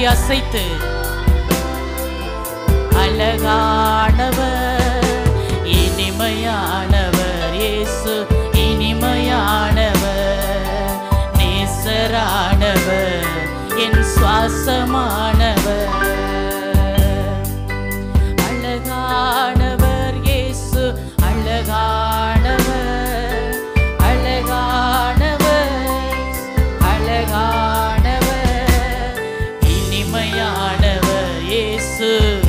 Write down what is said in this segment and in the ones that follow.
கரத்தை அசைத்து அழகானவர் இனிமையானவர் இயேசு இனிமையானவர் நேசரானவர் என் சுவாசமானவர் அழகானவர் இயேசு அழகானவர் அழகானவர் அழகானவர் இனிமையானவர் இயேசு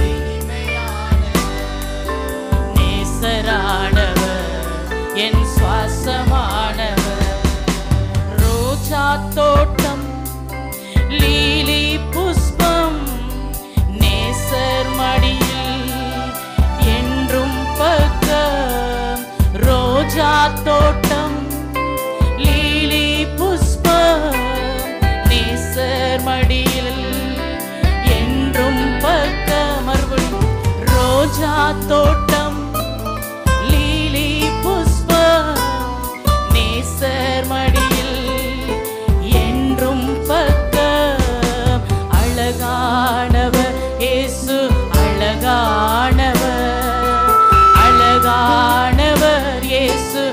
நேசரானவர் என் சுவாசமானவர் ரோஜா தோட்டம் லீலி புஷ்பம் நேசர் மடியில் என்றும் பக்கம் ரோஜா தோட்டம் லீலி புஷ்பம் நேசர் மடியில் என்றும் பக்கம் மறுபடியும் ரோஜா தோட்டம் லீலி புஷ்பம் நேசர் மடியில் என்றும் பக்கம் அழகானவர் இயேசு அழகானவர் அழகானவர் இயேசு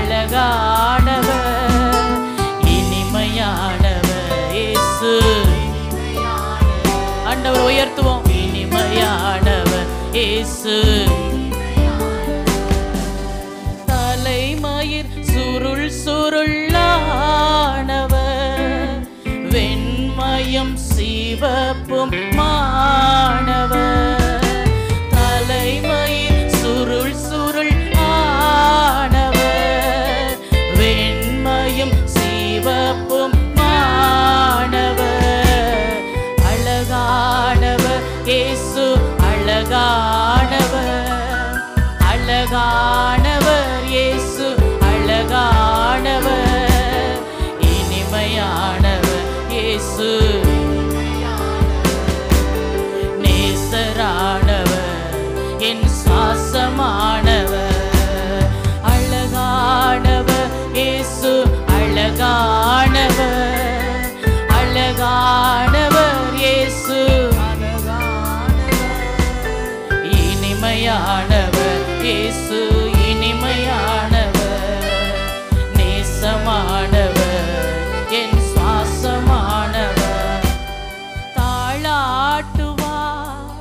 அழகானவர் இனிமையானவர் இயேசு ஆண்டவர் உயர்த்துவோம் இனிமையானவர் இயேசு தலைமயிர் சுருள் சுருளானவர் வெண்மயம் சிவப்பும் மாணவர் தலைமயிர் சுருள் சுருள் ஆனவர் வெண்மயம் சிவப்பும் மாணவர் அழகானவர் இயேசு அழகானவர் அழகானவர் இயேசு அழகானவர் இனிமையானவர் இயேசு நேசரானவர் என் சுவாசமானவர் அழகானவர் இயேசு அழகானவர் அழகானவர் இயேசு இனிமையானவர் இயேசு இனிமையானவர் நேசமானவர் என் சுவாசமானவர் தாளாட்டுவார்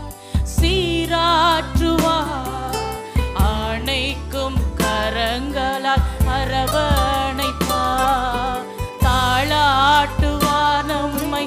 சீராற்றுவார் அணைக்கும் கரங்களால் அரவணைப்பார் தாளாட்டுவார் நம்மை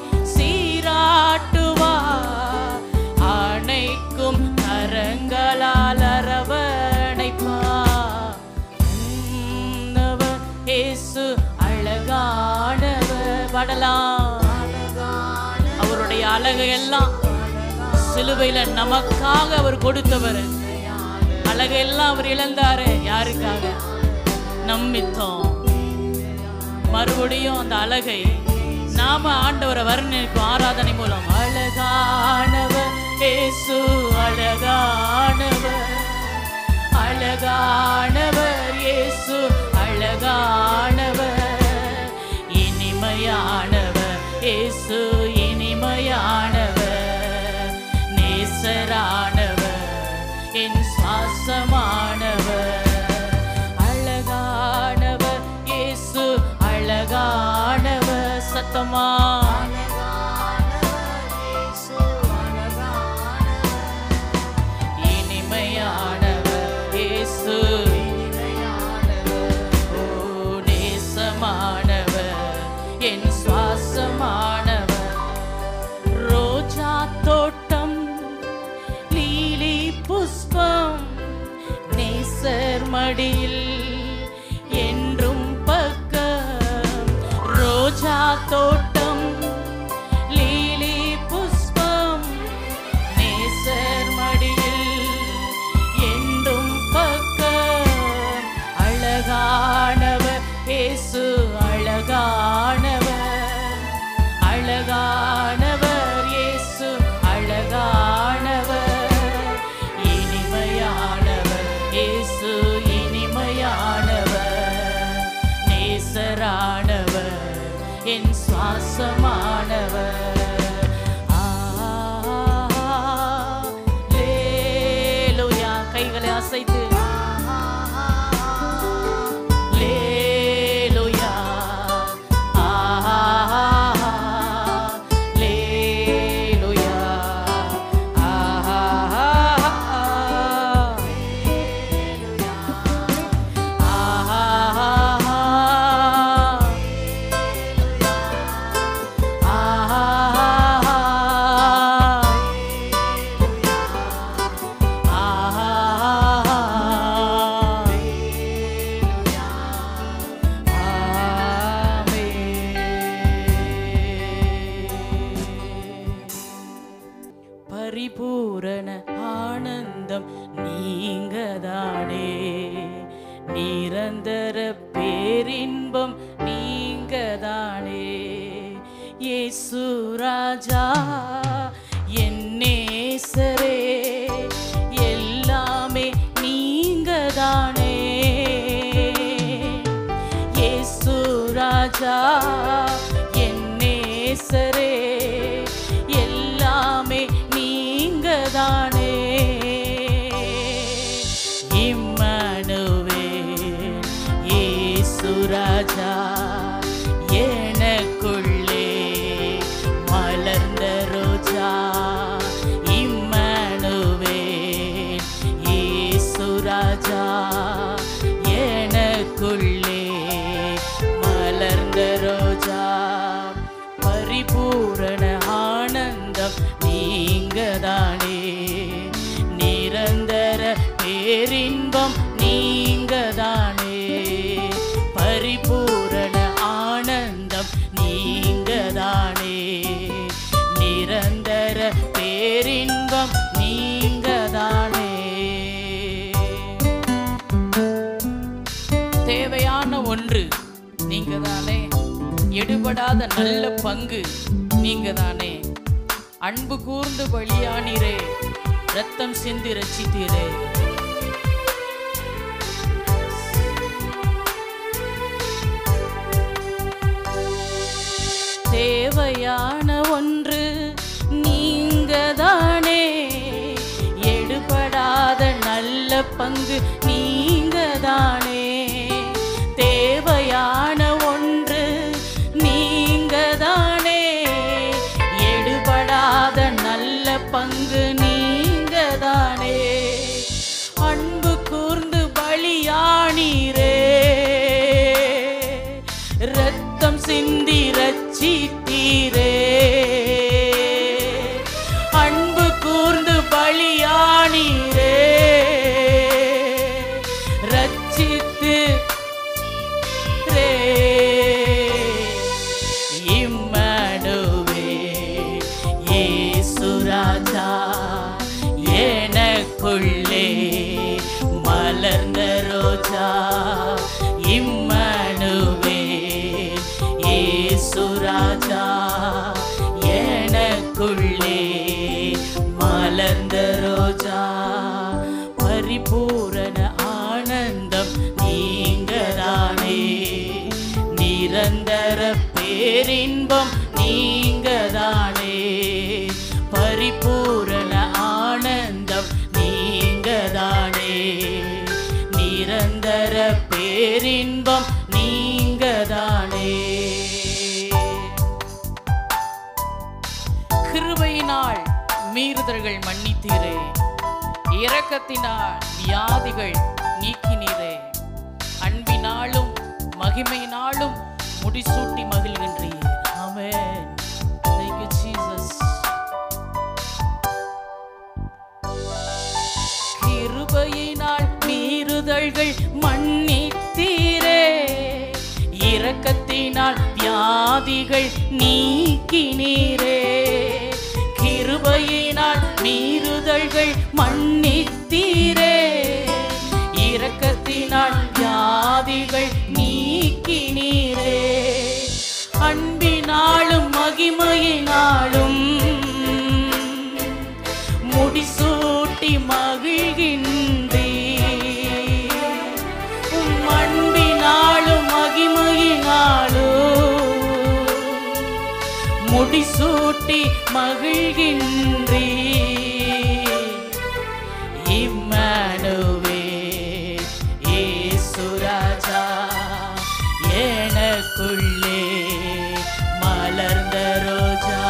சீராட்டுவார் அணைக்கும் கரங்களால் அரவணைப்பார் உன்னவர் இயேசு அழகானவர் பாடலாம் அவருடைய அழகையெல்லாம் சிலுவையில நமக்காக அவர் கொடுத்தவர் அழகையெல்லாம் அவர் இழந்தாரு யாருக்காக நம்மித்தோம் மறுபடியும் அந்த அழகை நாம ஆண்டவரை வர்ணிக்கும் ஆராதனை மூலம் அழகானவர் இயேசு அழகானவர் அழகானவர் இயேசு அழகானவர் இனிமையானவர் இயேசு இனிமையானவர் நேசரானவர் என் சுவாசமானவர் அழகானவர் இயேசு அழகானவர் சத்தமா இனிமையானவர் இயேசு ஓ நேசமானவர் என் சுவாசமானவர் ரோஜா தோட்டம் லீலி புஷ்பம் நேசர் மடியில் என்றும் பக்கம் ரோஜா தோட்டம் லீலி புஷ்பம் நேசர் மடியில் என்றும் பக்கம் அழகானவர் இயேசு அழகானவர் அழகானவர் இயேசு அழகானவர் இனிமையானவர் இயேசு இனிமையானவர் நேசரானவர் என் சுவாச நீங்க தானே நிரந்தர பேரின்பம் நீங்க தானே இயேசு ராஜா என் நேசரே எல்லாமே நீங்க தானே இயேசு ராஜா என் நேசரே எல்லாமே நீங்க தானே இம்மனுவே இயேசு ராஜா எனக்குள்ளே மலர்ந்த ரோஜா இம்மனுவே இயேசு ராஜா எனக்குள்ளே மலர்ந்த ரோஜா பரிபூரண ஆனந்தம் நீங்கதானே நிரந்தர பேரின்பம் நீங்கதானே பரிபூரண ஆனந்தம் நீங்கதானே நிரந்தர பேரின்பம் நீங்கதானே தேவையான ஒன்று நீங்க தானே எடுபடாத நல்ல பங்கு நீங்க தானே அன்பு கூர்ந்து பலியானீரே ரத்தம் சிந்தி ரச்சித்தீரே தேவையான ஒன்று நீங்க தானே எடுபடாத நல்ல பங்கு நீங்க தானே தேவையான ஒன்று நீங்க தானே எடுபடாத நல்ல பங்கு நீங்க தானே அன்பு கூர்ந்து பலியானீரே ரத்தம் சிந்தி ரச்சித்தீரே அன்பு கூர்ந்து பலியானீரே ரச்சித்து ரே இம்மனுவே இயேசு ராஜா எனக்குள்ளே மலர்ந்த ரோஜா இம்மனுவே இயேசு ராஜா எனக்குள்ளே மலர்ந்த ரோஜா பரிபூரண ஆனந்தம் நீங்கதானே நிரந்தர பேரின்பம் நீங்கதானே பரிபூரண ஆனந்தம் நீங்கதானே நிரந்தர பேரின்பம் நீங்கதானே கிருபையினால் மீறுதல்கள் மன்னித்தீரே இரக்கத்தினால் வியாதிகள் நீக்கினீரே அன்பினாலும் மகிமையினாலும் முடிசூட்டி மகிழ்கின்றீர் ஆமென் Thank you, Jesus. கிருபையினால் மீறுதல்கள் மன்னித்தீரே இரக்கத்தினால் வியாதிகள் நீக்கினீரே கிருபையினால் மீறுதல்கள் மன்னித்தீரே இரக்கத்தினால் வியாதிகள் நீக்கினீரே அன்பினாலும் மகிமையினாலும் முடிசூட்டி மகிழ்கின்றே உம் அன்பினாலும் மகிமையினாலும் முடிசூட்டி மகிழ்கின்றே இம்மனுவே ஏசுராஜா எனக்குள்ளே மலர்ந்த ரோஜா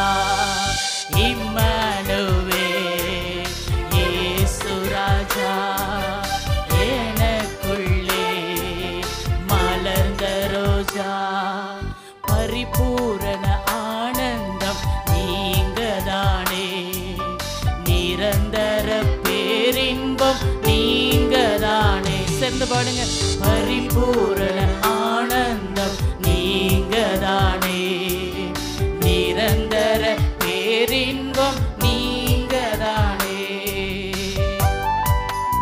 இம்மனுவே ஏசுராஜா எனக்குள்ளே மலர்ந்த ரோஜா பரிபூரண ஆனந்தம் நீங்கதானே நிரந்தர பேரின்பம் நீங்கதானே சேர்ந்து பாடுங்க பரிபூரண ஆனந்தம் நீங்கதானே நிரந்தர பேரின்பம் நீங்கதானே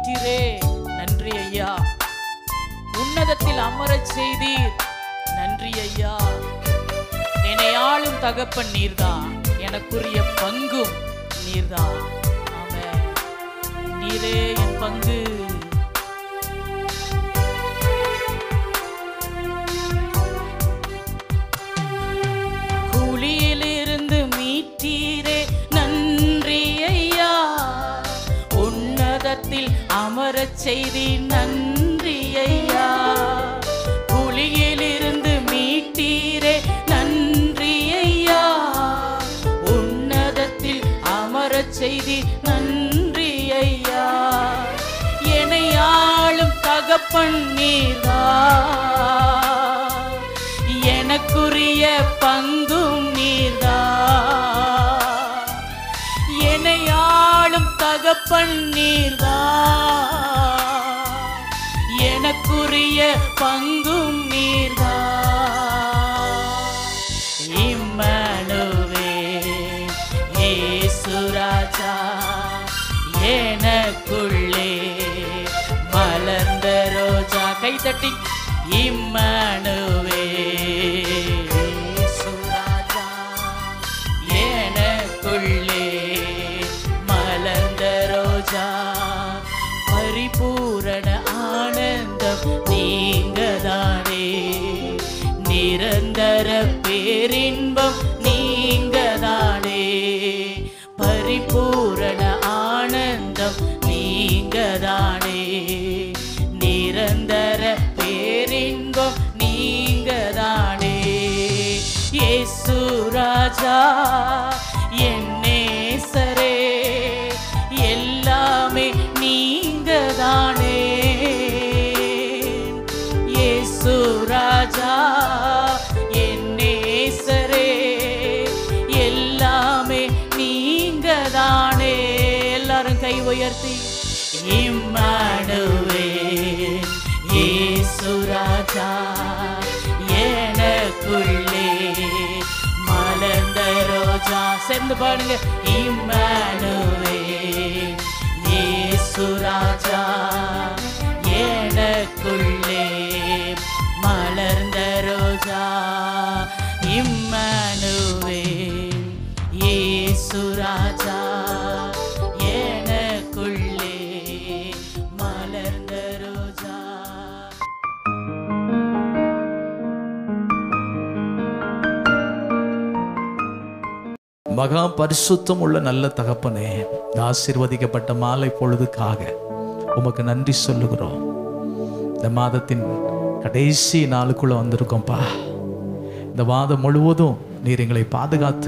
மீட்டீரே நன்றி ஐயா உன்னதத்தில் அமரச் செய்தீர் நன்றி ஐயா என்னை ஆளும் தகப்பன் நீர்தான் எனக்குரிய பங்கும் நீர்தான் ஆமென் நீரே என் பங்கு குழியிலிருந்து மீட்டீரே நன்றி ஐயா உன்னதத்தில் அமரச் செய்தி நன்றி ஐயா குழியிலிருந்து மீட்டீரே நன்றி ஐயா உன்னதத்தில் அமரச் செய்தி நன்றி ஐயா என்னை ஆளும் தகப்பன் நீரா எனக்குரிய பங்கும் நீர்தா என்னை ஆளும் தகப்பன் நீர்தா எனக்குரிய பங்கும் நீர்தா இம்மனுவே ஏசுராஜா எனக்குள்ளே மலர்ந்த ரோஜா கைதட்டி இம்மனுவே இயேசுராஜா, எனக்குள்ளே மலர்ந்த ரோஜா பரிபூரண ஆனந்தம் நீங்கதானே நிரந்தர பேரின்பம் நீங்கதானே பரிபூரண ஆனந்தம் நீங்கதானே நிரந்தர பேரின்பம் நீங்கதானே இயேசு ராஜா என் நேசரே எல்லாமே நீங்கதானே இயேசு ராஜா என் நேசரே எல்லாமே நீங்கதானே எல்லாரும் கை உயர்த்தி இம்மானுவே இயேசு ராஜா எனக்குள்ளே மலர்ந்த ரோஜா சேர்ந்து பாடுங்க இம்மானுவே இயேசு ராஜா எனக்குள்ளே மலர்ந்த ரோஜா இம்மானுவே இயேசு ராஜா எனக்குள்ளே மலர்ந்த ரோஜா மகா பரிசுத்தம் உள்ள நல்ல தகப்பனே இந்த ஆசீர்வதிக்கப்பட்ட மாலை பொழுதுக்காக உமக்கு நன்றி சொல்லுகிறோம் இந்த மாதத்தின் கடைசி நாளுக்குள்ள வந்திருக்கோம்ப்பா இந்த மாதம் முழுவதும் நீர் எங்களை பாதுகாத்து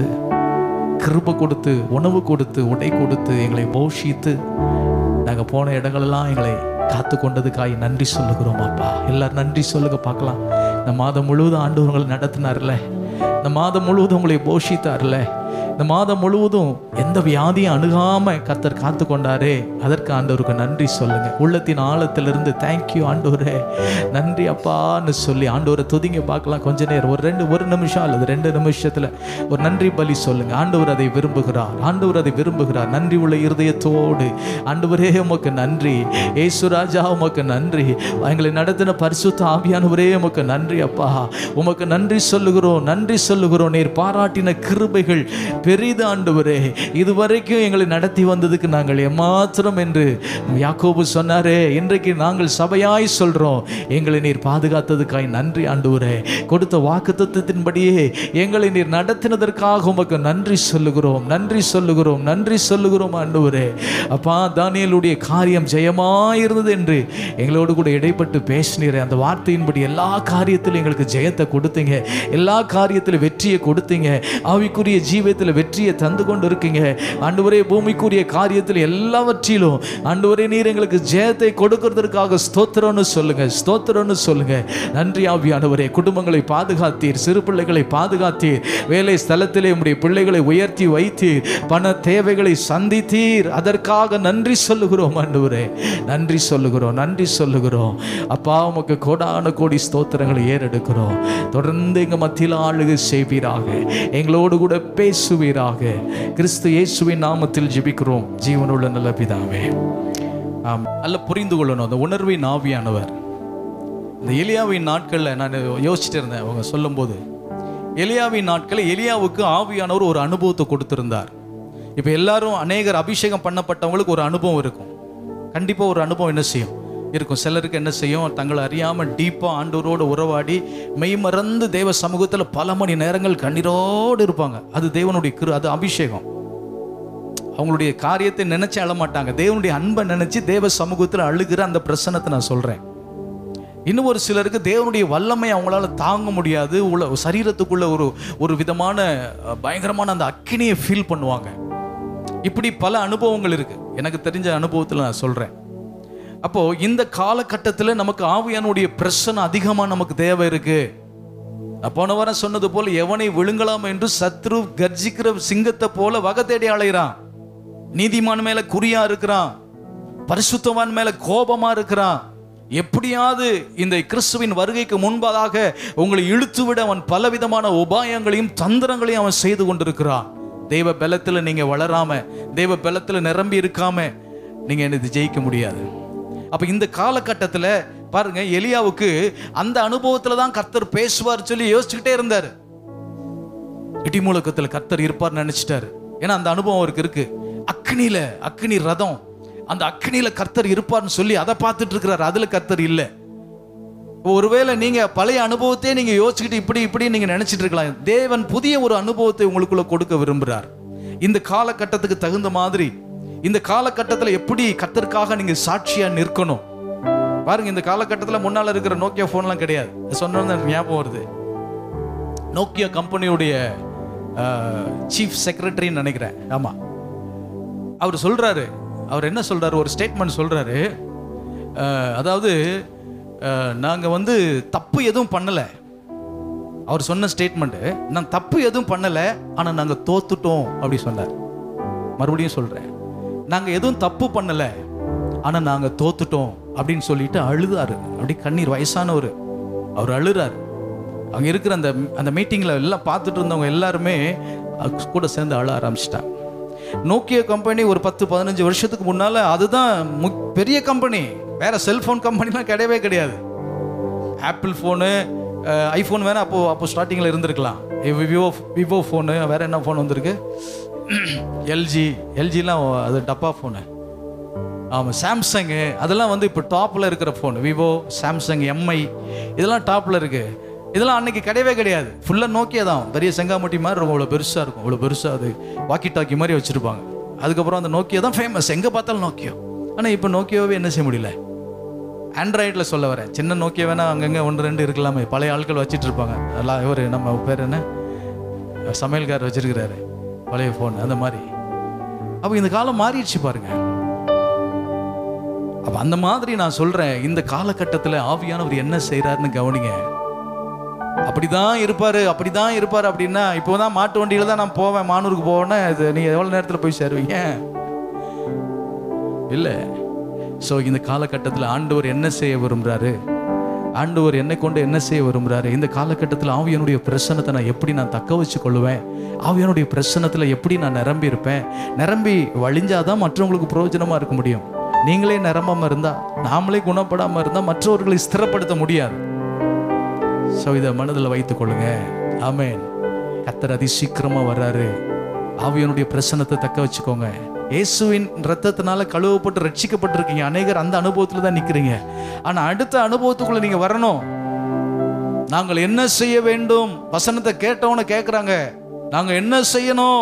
கிருப கொடுத்து உணவு கொடுத்து உடை கொடுத்து எங்களை போஷித்து நாங்கள் போன இடங்களெல்லாம் எங்களை காத்து கொண்டதுக்காய் நன்றி சொல்லுகிறோம் அப்பா எல்லாரும் நன்றி சொல்லுங்க பார்க்கலாம் இந்த மாதம் முழுவதும் ஆண்டவர்களை நடத்தினார்ல இந்த மாதம் முழுவதும் உங்களை போஷித்தார்ல இந்த மாதம் முழுவதும் எந்த வியாதியும் அணுகாம கர்த்தர் காத்து கொண்டாரே அதற்கு ஆண்டவருக்கு நன்றி சொல்லுங்க உள்ளத்தின் ஆழத்திலிருந்து தேங்க்யூ ஆண்டவரே நன்றி அப்பான்னு சொல்லி ஆண்டவரை துதிங்க பார்க்கலாம் கொஞ்ச நேரம் ஒரு ரெண்டு ஒரு நிமிஷம் அல்லது ரெண்டு நிமிஷத்துல ஒரு நன்றி பலி சொல்லுங்க ஆண்டவர் அதை விரும்புகிறார் ஆண்டவர் அதை விரும்புகிறார் நன்றி உள்ள இருதயத்தோடு ஆண்டவரே உமக்கு நன்றி ஏசுராஜா உமக்கு நன்றி எங்களை நடத்தின பரிசுத்த ஆவியானவரே உமக்கு நன்றி அப்பா உமக்கு நன்றி சொல்லுகிறோம் நன்றி சொல்லுகிறோம் நீர் பாராட்டின கிருபைகள் பெரிது ஆண்டவரே இதுவரைக்கும் எங்களை நடத்தி வந்ததுக்கு நாங்கள் ஏமாத்திரம் என்று யாக்கோபு சொன்னாரே இன்றைக்கு நாங்கள் சபையாய் சொல்றோம் எங்களை நீர் பாதுகாத்ததுக்காய் நன்றி ஆண்டவரே கொடுத்த வாக்குத்தத்தின்படியே எங்களை நீர் நடத்தினதற்காக உமக்கு நன்றி சொல்லுகிறோம் நன்றி சொல்லுகிறோம் நன்றி சொல்லுகிறோம் ஆண்டவரே அப்பா தானியலுடைய காரியம் ஜெயமாயிருந்தது என்று எங்களோடு கூட இடைப்பட்டு பேசினீரே அந்த வார்த்தையின்படி எல்லா காரியத்திலும் எங்களுக்கு ஜெயத்தை கொடுத்தீங்க எல்லா காரியத்திலும் வெற்றியை கொடுத்தீங்க ஆவிக்குரிய ஜீவத்தில் வெற்றியை தந்து கொண்டு இருக்கீங்க ஆண்டவரே பூமிக்குரிய காரியத்தில் எல்லாவற்றிலும் ஆண்டவரே நீர் எங்களுக்கு ஜெயத்தை கொடுக்கறதற்காக ஸ்தோத்திரம்னு சொல்லுங்க ஸ்தோத்திரம்னு சொல்லுங்க நன்றி ஆவியானவரே குடும்பங்களை பாதுகாத்தீர் சிறு பிள்ளைகளை பாதுகாத்தீர் வேலை ஸ்தலத்திலே உம்முடைய பிள்ளைகளை உயர்த்தி வைத்தீர் பண தேவைகளை சந்தித்தீர் அதற்காக நன்றி சொல்லுகிறோம் ஆண்டவரே நன்றி சொல்லுகிறோம் நன்றி சொல்லுகிறோம் அப்பா உமக்கு கோடான கோடி ஸ்தோத்திரங்களை ஏறெடுக்கிறோம் தொடர்ந்து எங்க மத்தியில் ஆளுகை செய்வீராக எங்களோடு கூட பேசுவீராக கிறிஸ்து இயேசுவின் நாமத்தில் ஜெபிக்கிறோம் ஜீவனுள்ள நல்ல பிதாவே ஆம் அல்ல புரிந்து கொள்ளணும் அந்த உணர்வின் ஆவியானவர் இந்த எலியாவின் நாட்களில் நான் யோசிச்சுட்டு இருந்தேன் அவங்க சொல்லும்போது எலியாவின் நாட்களில் எலியாவுக்கு ஆவியானவர் ஒரு அனுபவத்தை கொடுத்திருந்தார் இப்போ எல்லாரும் அநேகர் அபிஷேகம் பண்ணப்பட்டவங்களுக்கு ஒரு அனுபவம் இருக்கும் கண்டிப்பாக ஒரு அனுபவம் என்ன செய்யும் இருக்கும் சிலருக்கு என்ன செய்யும் தங்களை அறியாமல் டீப்பாக ஆண்டவரோடு உறவாடி மெய்மறந்து தேவ சமூகத்தில் பல மணி நேரங்கள் கண்ணீரோடு இருப்பாங்க அது தேவனுடைய கிரு அது அபிஷேகம் அவங்களுடைய காரியத்தை நினைச்சு அழ மாட்டாங்க தேவனுடைய அன்பை நினைச்சு தேவ சமூகத்தில் அழுகிற அந்த பிரசனத்தை நான் சொல்றேன் இன்னும் ஒரு சிலருக்கு தேவனுடைய வல்லமை அவங்களால தாங்க முடியாது உள்ள சரீரத்துக்குள்ள ஒரு ஒரு விதமான அஹ், பயங்கரமான அந்த அக்கினியை ஃபீல் பண்ணுவாங்க இப்படி பல அனுபவங்கள் இருக்கு எனக்கு தெரிஞ்ச அனுபவத்தில் நான் சொல்றேன் அப்போ இந்த காலகட்டத்தில் நமக்கு ஆவியானுடைய பிரச்சனை அதிகமாக நமக்கு தேவை இருக்கு நான் போன வாரம் சொன்னது போல எவனை விழுங்கலாம் என்று சத்ரு கர்ஜிக்கிற சிங்கத்தை போல வகை தேடி அலைகிறான் நீதிமான் மேல குறியா இருக்கிறான் பரிசுத்தவான் மேல கோபமா இருக்கிறான் எப்படியாவது இந்த கிறிஸ்துவின் வருகைக்கு முன்பதாக உங்களை இழுத்துவிட அவன் பலவிதமான உபாயங்களையும் தந்திரங்களையும் அவன் செய்து கொண்டிருக்கிறான் தெய்வ பலத்துல நீங்க வளராம தெய்வ பலத்துல நிரம்பி இருக்காம நீங்க எனக்கு ஜெயிக்க முடியாது அப்ப இந்த காலகட்டத்துல பாருங்க எலியாவுக்கு அந்த அனுபவத்துல தான் கர்த்தர் பேசுவார் சொல்லி யோசிச்சுக்கிட்டே இருந்தாரு இடி முழக்கத்தில் கர்த்தர் இருப்பார் நினைச்சிட்டாரு ஏன்னா அந்த அனுபவம் அவருக்கு இருக்கு அக்னியில அக்னி ரதம் அந்த அக்னியில கர்த்தர் இருப்பார்னு சொல்லி அதை பார்த்துட்டு இருக்கிறாரு அதுல கர்த்தர் இல்ல ஒருவேளை நீங்க பழைய அனுபவத்தையே நீங்க யோசிச்சுக்கிட்டு இப்படி இப்படி நீங்க நினைச்சிட்டு இருக்கலாம் தேவன் புதிய ஒரு அனுபவத்தை உங்களுக்குள்ள கொடுக்க விரும்புறார் இந்த காலகட்டத்துக்கு தகுந்த மாதிரி இந்த காலகட்டத்தில் எப்படி கர்த்தருக்காக நீங்க சாட்சியா நிற்கணும் பாருங்க இந்த காலகட்டத்தில் முன்னால இருக்கிற நோக்கியா போன்லாம் கிடையாது சொன்னோன்னு எனக்கு ஞாபகம் வருது நோக்கியா கம்பெனியுடைய சீஃப் செக்ரட்டரின்னு நினைக்கிறேன் ஆமா அவர் சொல்றாரு அவர் என்ன சொல்றாரு ஒரு ஸ்டேட்மெண்ட் சொல்றாரு அஹ், அதாவது அஹ், நாங்க வந்து தப்பு எதுவும் பண்ணல அவர் சொன்ன ஸ்டேட்மெண்ட் நான் தப்பு எதுவும் பண்ணல ஆனா நாங்க தோத்துட்டோம் அப்படி சொன்னார் மறுபடியும் சொல்றேன் நாங்க எதுவும் தப்பு பண்ணல ஆனா நாங்க தோத்துட்டோம் அப்படின்னு சொல்லிட்டு அழுதாரு அப்படி கண்ணீர் வயசானவர் அவர் அழுறாரு அங்க இருக்கிற அந்த அந்த மீட்டிங்ல எல்லாம் பார்த்துட்டு இருந்தவங்க எல்லாருமே அது கூட சேர்ந்து அழ ஆரம்பிச்சிட்டாங்க நோக்கியா கம்பெனி ஒரு பத்து பதினஞ்சு வருஷத்துக்கு முன்னால அதுதான் மு- பெரிய கம்பெனி வேற செல்போன் கம்பெனிலாம் கிடையவே கிடையாது ஆப்பிள் ஃபோனு ஐஃபோன் வேணா அப்போ அப்போ ஸ்டார்டிங்கில் இருந்திருக்கலாம் விவோ விவோ ஃபோனு வேற என்ன ஃபோன் வந்திருக்கு எல்ஜி எல்ஜிலாம் அது டப்பா ஃபோனு ஆமாம் சாம்சங்கு அதெல்லாம் வந்து இப்போ டாப்பில் இருக்கிற ஃபோன் விவோ சாம்சங் எம்ஐ இதெல்லாம் டாப்பில் இருக்கு இதெல்லாம் அன்னைக்கு கிடையவே கிடையாது ஃபுல்லாக நோக்கியா தான் பெரிய செங்காமட்டி மாதிரி இருக்கும் இவ்வளோ பெருசாக இருக்கும் இவ்வளோ பெருசாக அது வாக்கி டாக்கி மாதிரி வச்சுருப்பாங்க அதுக்கப்புறம் அந்த நோக்கியா தான் ஃபேமஸ் எங்கே பார்த்தாலும் நோக்கியோ ஆனால் இப்போ நோக்கியாவே என்ன செய்ய முடியல ஆண்ட்ராய்டில் சொல்ல வரேன் சின்ன நோக்கியா வேணா அங்கங்கே ஒன்று ரெண்டு இருக்கலாமே பழைய ஆட்கள் வச்சிட்டு இருப்பாங்க எல்லாம் இவர் நம்ம பேர் என்ன சமையல்கார் வச்சிருக்கிறாரு பழைய ஃபோன் அந்த மாதிரி அப்போ இந்த காலம் மாறிடுச்சு பாருங்க அப்போ அந்த மாதிரி நான் சொல்றேன் இந்த காலகட்டத்தில் ஆவியானவர் என்ன செய்றாருன்னு கவனிங்க அப்படிதான் இருப்பாரு அப்படிதான் இருப்பாரு அப்படின்னா இப்போதான் மாட்டு வண்டியில தான் நான் போவேன் மானூருக்கு போவேன்னா இது நீங்க எவ்வளவு நேரத்தில் போய் சேருவீங்க இல்லை ஸோ இந்த காலகட்டத்தில் ஆண்டவர் என்ன செய்ய விரும்புறாரு ஆண்டவர் என்னை கொண்டு என்ன செய்ய விரும்புறாரு இந்த காலகட்டத்தில் ஆவியனுடைய பிரசனத்தை நான் எப்படி நான் தக்க வச்சு கொள்ளுவேன் ஆவியனுடைய பிரசனத்தில் எப்படி நான் நிரம்பி இருப்பேன் நிரம்பி வழிஞ்சாதான் மற்றவங்களுக்கு பிரயோஜனமா இருக்க முடியும் நீங்களே நிரம்பாம இருந்தா நாமளே குணப்படாம இருந்தா மற்றவர்களை ஸ்திரப்படுத்த முடியாது ஸோ இதை மனதில் வைத்துக் கொள்ளுங்க ஆமென் கத்தர் அதி சீக்கிரமா வர்றாரு ஆவியனுடைய பிரசனத்தை தக்க வச்சுக்கோங்க இயேசுவின் ரத்தத்தினால கழுவப்பட்டு ரட்சிக்கப்பட்டிருக்கீங்க அநேகர் அந்த அனுபவத்தில் தான் நிற்கிறீங்க ஆனா அடுத்த அனுபவத்துக்குள்ள நீங்க வரணும் நாங்கள் என்ன செய்ய வேண்டும் வசனத்தை கேட்டவன கேட்குறாங்க நாங்க என்ன செய்யணும்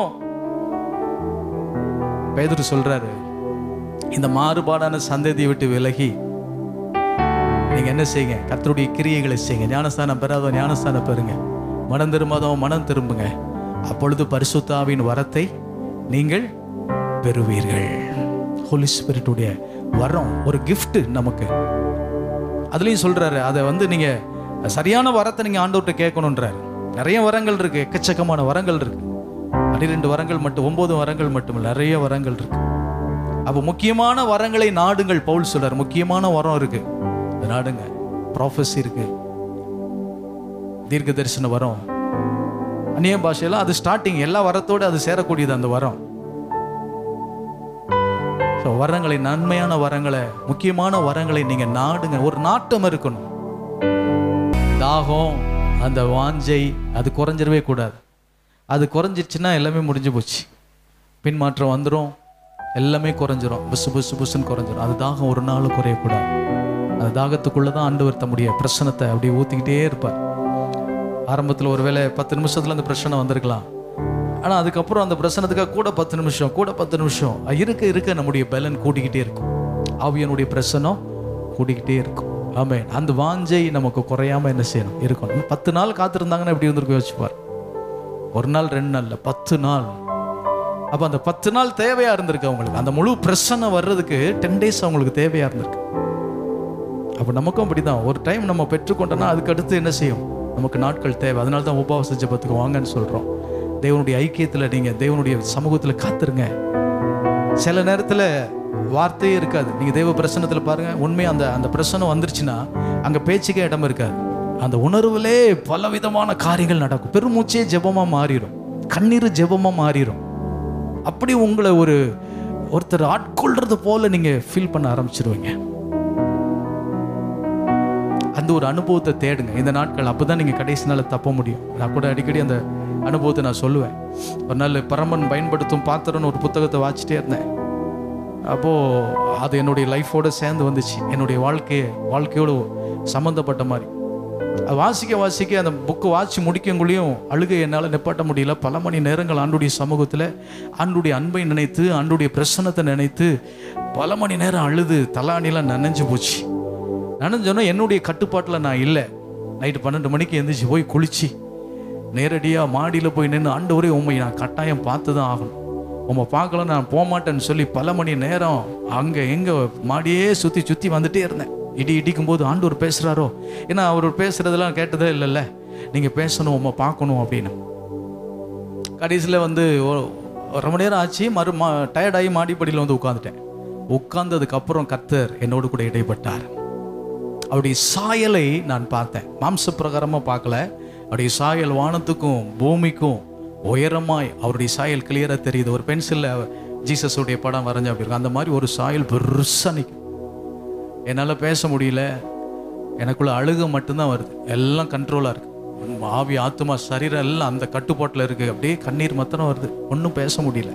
பேதுரு சொல்றாரு இந்த மாறுபாடான சந்ததியை விட்டு விலகி நீங்க என்ன செய்யுங்க கர்த்தருடைய கிரியைகளை செய்யுங்க ஞானஸ்தானம் பெறாதோ ஞானஸ்தானம் பெறுங்க மனம் திரும்பாதோ மனம் திரும்புங்க அப்பொழுது பரிசுத்தாவின் வரத்தை நீங்கள் பெறுவீர்கள் ஹோலி ஸ்பிரிட்டுடைய வரம் ஒரு gift நமக்கு அதுலயும் சொல்றாரு அதை வந்து நீங்க சரியான வரத்தை நீங்க ஆண்டவர்கிட்ட கேட்கணுன்றாரு நிறைய வரங்கள் இருக்கு எக்கச்சக்கமான வரங்கள் இருக்கு பன்னிரெண்டு வரங்கள் மட்டும் ஒன்பது வரங்கள் மட்டும் இல்ல, நிறைய வரங்கள் இருக்கு அப்போ முக்கியமான வரங்களை நாடுங்கள் பவுல் சொல்றார் முக்கியமான வரம் இருக்கு அதை நாடுங்க ப்ராஃபஸி இருக்கு தீர்க்க தரிசன வரம் அந்நிய பாஷையெல்லாம் அது ஸ்டார்டிங் எல்லா வரத்தோடு அது சேரக்கூடியது அந்த வரம் ஸோ வரங்களை நன்மையான வரங்களை முக்கியமான வரங்களை நீங்கள் நாடுங்க ஒரு நாட்டம் இருக்கணும் தாகம் அந்த வாஞ்சை அது குறைஞ்சிடவே கூடாது அது குறைஞ்சிருச்சுன்னா எல்லாமே முடிஞ்சு போச்சு பின்மாற்றம் வந்துடும் எல்லாமே குறைஞ்சிரும் புசு புசு புசுன்னு குறைஞ்சிரும் அது தாகம் ஒரு நாள் குறையக்கூடாது அந்த தாகத்துக்குள்ளே தான் ஆண்டவர் தம்முடைய பிரசனத்தை அப்படியே ஊற்றிக்கிட்டே இருப்பார் ஆரம்பத்தில் ஒரு வேளை பத்து நிமிஷத்தில் அந்த பிரச்சனை வந்திருக்கலாம் ஆனால் அதுக்கப்புறம் அந்த பிரச்சனத்துக்காக கூட பத்து நிமிஷம் கூட பத்து நிமிஷம் அது இருக்க இருக்க நம்முடைய பலன் கூட்டிக்கிட்டே இருக்கும் ஆவியனுடைய பிரசனம் கூட்டிக்கிட்டே இருக்கும் ஆமே அந்த வாஞ்சை நமக்கு குறையாம என்ன செய்யணும் இருக்கணும் பத்து நாள் காத்திருந்தாங்கன்னா எப்படி இருந்திருக்கும் யோசிச்சுப்பார் ஒரு நாள் ரெண்டு நாள்ல பத்து நாள் அப்போ அந்த பத்து நாள் தேவையா இருந்திருக்கு அவங்களுக்கு அந்த முழு பிரச்சனை வர்றதுக்கு டென் டேஸ் அவங்களுக்கு தேவையா இருந்திருக்கு அப்போ நமக்கும் அப்படிதான் ஒரு டைம் நம்ம பெற்றுக்கொண்டோம்னா அதுக்கு அடுத்து என்ன செய்யும் நமக்கு நாட்கள் தேவை அதனால தான் உபவாச ஜெபத்துக்கு வாங்கன்னு சொல்கிறோம் தேவனுடைய ஐக்கியத்தில் நீங்கள் தேவனுடைய சமூகத்தில் காத்துருங்க சில நேரத்தில் வார்த்தையே இருக்காது நீங்கள் தேவ பிரசனத்தில் பாருங்கள் உண்மையாக அந்த அந்த பிரசனம் வந்துருச்சுன்னா அங்கே பேச்சுக்கே இடம் இருக்காது அந்த உணர்வுலே பலவிதமான காரியங்கள் நடக்கும் பெருமூச்சே ஜெபமாக மாறிடும் கண்ணீர் ஜெபமாக மாறிடும் அப்படி உங்களை ஒரு ஒருத்தர் ஆட்கொள்றது போல நீங்கள் ஃபீல் பண்ண ஆரம்பிச்சிருவீங்க அந்த ஒரு அனுபவத்தை தேடுங்க இந்த நாட்கள் அப்போ தான் நீங்கள் கடைசி நாள் தப்ப முடியும் நான் கூட அடிக்கடி அந்த அனுபவத்தை நான் சொல்லுவேன் ஒரு நாள் பரமன் பயன்படுத்தும் பாத்திரம்னு ஒரு புத்தகத்தை வாசிச்சிட்டே இருந்தேன் அப்போது அது என்னுடைய லைஃபோட சேர்ந்து வந்துச்சு என்னுடைய வாழ்க்கையை வாழ்க்கையோடு சம்மந்தப்பட்ட மாதிரி அது வாசிக்க வாசிக்க அந்த புக்கு வாசி முடிக்கங்குள்ளேயும் அழுகை என்னால் நிப்பாட்ட முடியல பல மணி நேரங்கள் ஆண்டுடைய சமூகத்தில் ஆண்டுடைய அன்பை நினைத்து ஆண்டுடைய பிரசன்னத்தை நினைத்து பல மணி நேரம் அழுது தலானிலாம் நனைஞ்சு போச்சு நனைஞ்சோன்னா என்னுடைய கட்டுப்பாட்டில் நான் இல்லை நைட்டு பன்னெண்டு மணிக்கு எந்திரிச்சு போய் குளிச்சு நேரடியாக மாடியில் போய் நின்று ஆண்டவரே உண்மை நான் கட்டாயம் பார்த்து தான் ஆகணும் உம்மை பார்க்கல நான் போக மாட்டேன்னு சொல்லி பல மணி நேரம் அங்கே எங்கே மாடியே சுற்றி சுற்றி வந்துட்டே இருந்தேன் இடி இடிக்கும் போது ஆண்டவர் பேசுகிறாரோ ஏன்னா அவர் பேசுகிறதெல்லாம் கேட்டதே இல்லைல்ல நீங்கள் பேசணும் உம்மை பார்க்கணும் அப்படின்னு கடைசியில் வந்து ஒரு ஒரு ரொம்ப நேரம் ஆச்சு மறு மா டயர்டாகி மாடிப்படியில் வந்து உட்காந்துட்டேன் உட்கார்ந்ததுக்கப்புறம் கர்த்தர் என்னோடு கூட இடைப்பட்டார் அவருடைய சாயலை நான் பார்த்தேன் மாம்ச பிரகாரமாக பார்க்கல அவருடைய சாயல் வானத்துக்கும் பூமிக்கும் உயரமாய் அவருடைய சாயல் கிளியராக தெரியுது ஒரு பென்சிலில் ஜீசஸுடைய படம் வரைஞ்ச அப்படி இருக்கு அந்த மாதிரி ஒரு சாயல் பெருசாக நிற்கும் என்னால் பேச முடியல எனக்குள்ள அழுக மட்டும்தான் வருது எல்லாம் கண்ட்ரோலாக இருக்கு ஆவி ஆத்மா சரீரம் எல்லாம் அந்த கட்டுப்பாட்டில் இருக்குது அப்படியே கண்ணீர் மாத்திரம் வருது ஒன்றும் பேச முடியல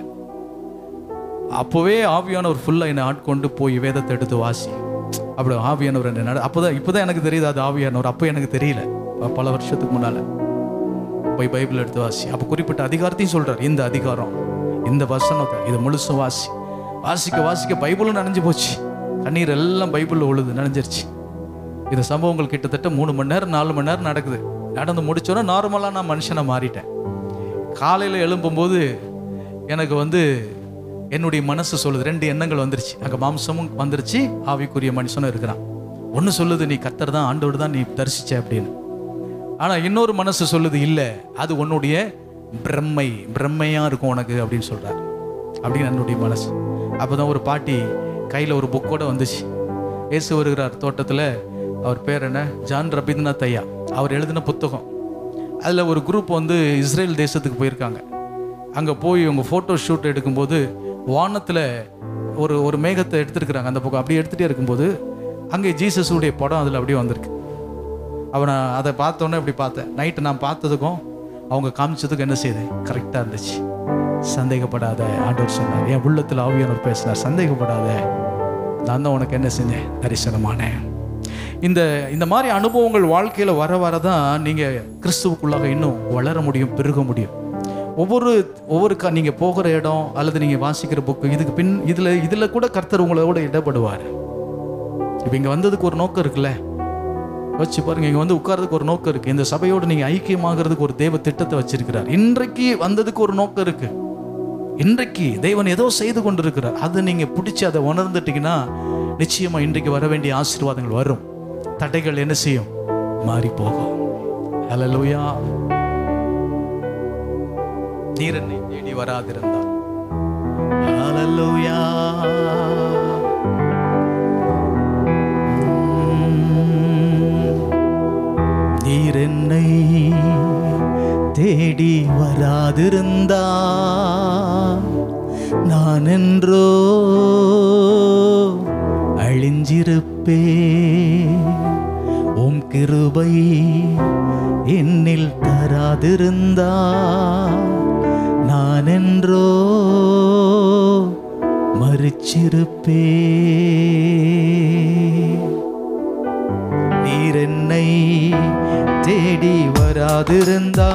அப்போவே ஆவியானவர் ஃபுல்லாக என்னை ஆட்கொண்டு போய் வேதத்தை எடுத்து வாசி அப்படி ஆவியானவர் என்ன நட அப்போதான் இப்போதான் எனக்கு தெரியுது அது ஆவியானவர் அப்போ எனக்கு தெரியல ப- பல வருஷத்துக்கு முன்னால் போய் பைபிள் எடுத்து வாசி அப்போ குறிப்பிட்ட அதிகாரத்தையும் சொல்றார் இந்த அதிகாரம் இந்த வசனத்தை இதை முழுசும் வாசி வாசிக்க வாசிக்க பைபிளும் நனைஞ்சு போச்சு கண்ணீர் எல்லாம் பைபிளில் உழுது நனைஞ்சிருச்சு இந்த சம்பவங்கள் கிட்டத்தட்ட மூணு மணி நேரம் நாலு மணி நேரம் நடக்குது நடந்து முடிச்சோன்னா நார்மலாக நான் மனுஷனை மாறிட்டேன் காலையில் எழும்பும்போது எனக்கு வந்து என்னுடைய மனசு சொல்லுது ரெண்டு எண்ணங்கள் வந்துருச்சு அங்கே மாம்சமும் வந்துருச்சு ஆவிக்குரிய மனுஷனும் இருக்கிறான் ஒன்று சொல்லுது நீ கத்தர் தான் ஆண்டோடு தான் நீ தரிசிச்ச அப்படின்னு ஆனால் இன்னொரு மனசு சொல்லுது இல்லை அது உன்னுடைய பிரம்மை பிரம்மையாக இருக்கும் உனக்கு அப்படின்னு சொல்கிறார் அப்படின்னு என்னுடைய மனசு அப்போ தான் ஒரு பாட்டி கையில் ஒரு புக்கோட வந்துச்சு இயேசு வருகிறார் தோட்டத்தில் அவர் பேர் என்ன ஜான் ரபீந்திரநாத் ஐயா அவர் எழுதின புத்தகம் அதில் ஒரு குரூப் வந்து இஸ்ரேல் தேசத்துக்கு போயிருக்காங்க அங்கே போய் உங்கள் ஃபோட்டோ ஷூட் எடுக்கும்போது வானத்தில் ஒரு ஒரு மேகத்தை எடுத்துருக்குறாங்க அந்த பக்கம் அப்படியே எடுத்துகிட்டே இருக்கும்போது அங்கே ஜீசஸுடைய படம் அதில் அப்படியே வந்திருக்கு அவன் நான் அதை பார்த்தோன்னே இப்படி பார்த்தேன் நைட்டு நான் பார்த்ததுக்கும் அவங்க காமிச்சதுக்கும் என்ன செய்யுது கரெக்டாக இருந்துச்சு சந்தேகப்படாத ஆண்டவர் சொன்னார் என் உள்ளத்தில் ஆவியானவர் பேசினார் சந்தேகப்படாத நான் தான் உனக்கு என்ன செஞ்சேன் தரிசனமானேன் இந்த இந்த மாதிரி அனுபவங்கள் வாழ்க்கையில் வர வர தான் நீங்கள் கிறிஸ்துவுக்குள்ளாக இன்னும் வளர முடியும் பெருக முடியும் ஒவ்வொரு ஒவ்வொரு க நீங்கள் போகிற இடம் அல்லது நீங்கள் வாசிக்கிற புக்கு இதுக்கு பின் இதில் இதில் கூட கர்த்தர் உங்களோட இடப்படுவார் இப்போ இங்கே வந்ததுக்கு ஒரு நோக்கம் இருக்குல்ல வச்சு பாருங்க இங்க வந்து உட்கார்றதுக்கு ஒரு நோக்கம் இருக்கு இந்த சபையோடு நீங்க ஐக்கியமாகிறதுக்கு ஒரு தேவ திட்டத்தை வச்சிருக்கிறார் இன்றைக்கு வந்ததுக்கு ஒரு நோக்கம் இருக்கு இன்றைக்கு தேவன் ஏதோ செய்து கொண்டிருக்கிறார் அதை நீங்க பிடிச்சி அதை உணர்ந்துட்டீங்கன்னா நிச்சயமா இன்றைக்கு வர வேண்டிய ஆசீர்வாதங்கள் வரும் தடைகள் என்ன செய்யும் மாறி போகும் ஹalleluya நீர் என்னை தேடி வராதிருந்தால் ஹalleluya நீர் என்னை தேடி வராதிருந்தா நான் என்றோ அழிஞ்சிருப்பே உம் கிருபை என்னில் தராதிருந்தா நான் என்றோ மறிச்சிருப்பே நீர் என்னை தேடி வராதிருந்தா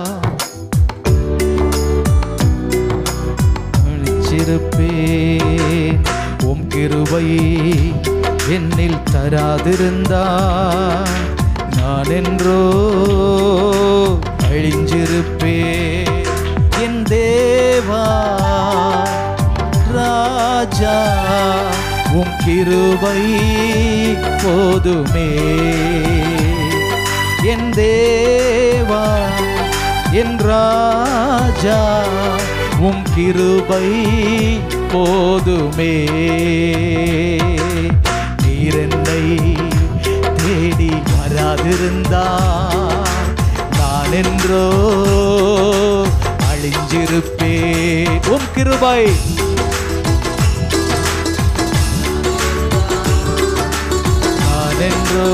அழிச்சிருப்பேன் உம் கிருபை என்னில் தராதிருந்தா நான் என்றோ அழிஞ்சிருப்பேன் என் தேவா ராஜா உம் கிருபை போதுமே என் தேவா என் ராஜா உம் கிருபை போதுமே நீர் என்னை தேடி வராதிருந்தா நான் என்றோ அழிஞ்சிருப்பேன் உம் கிருபை நான் என்றோ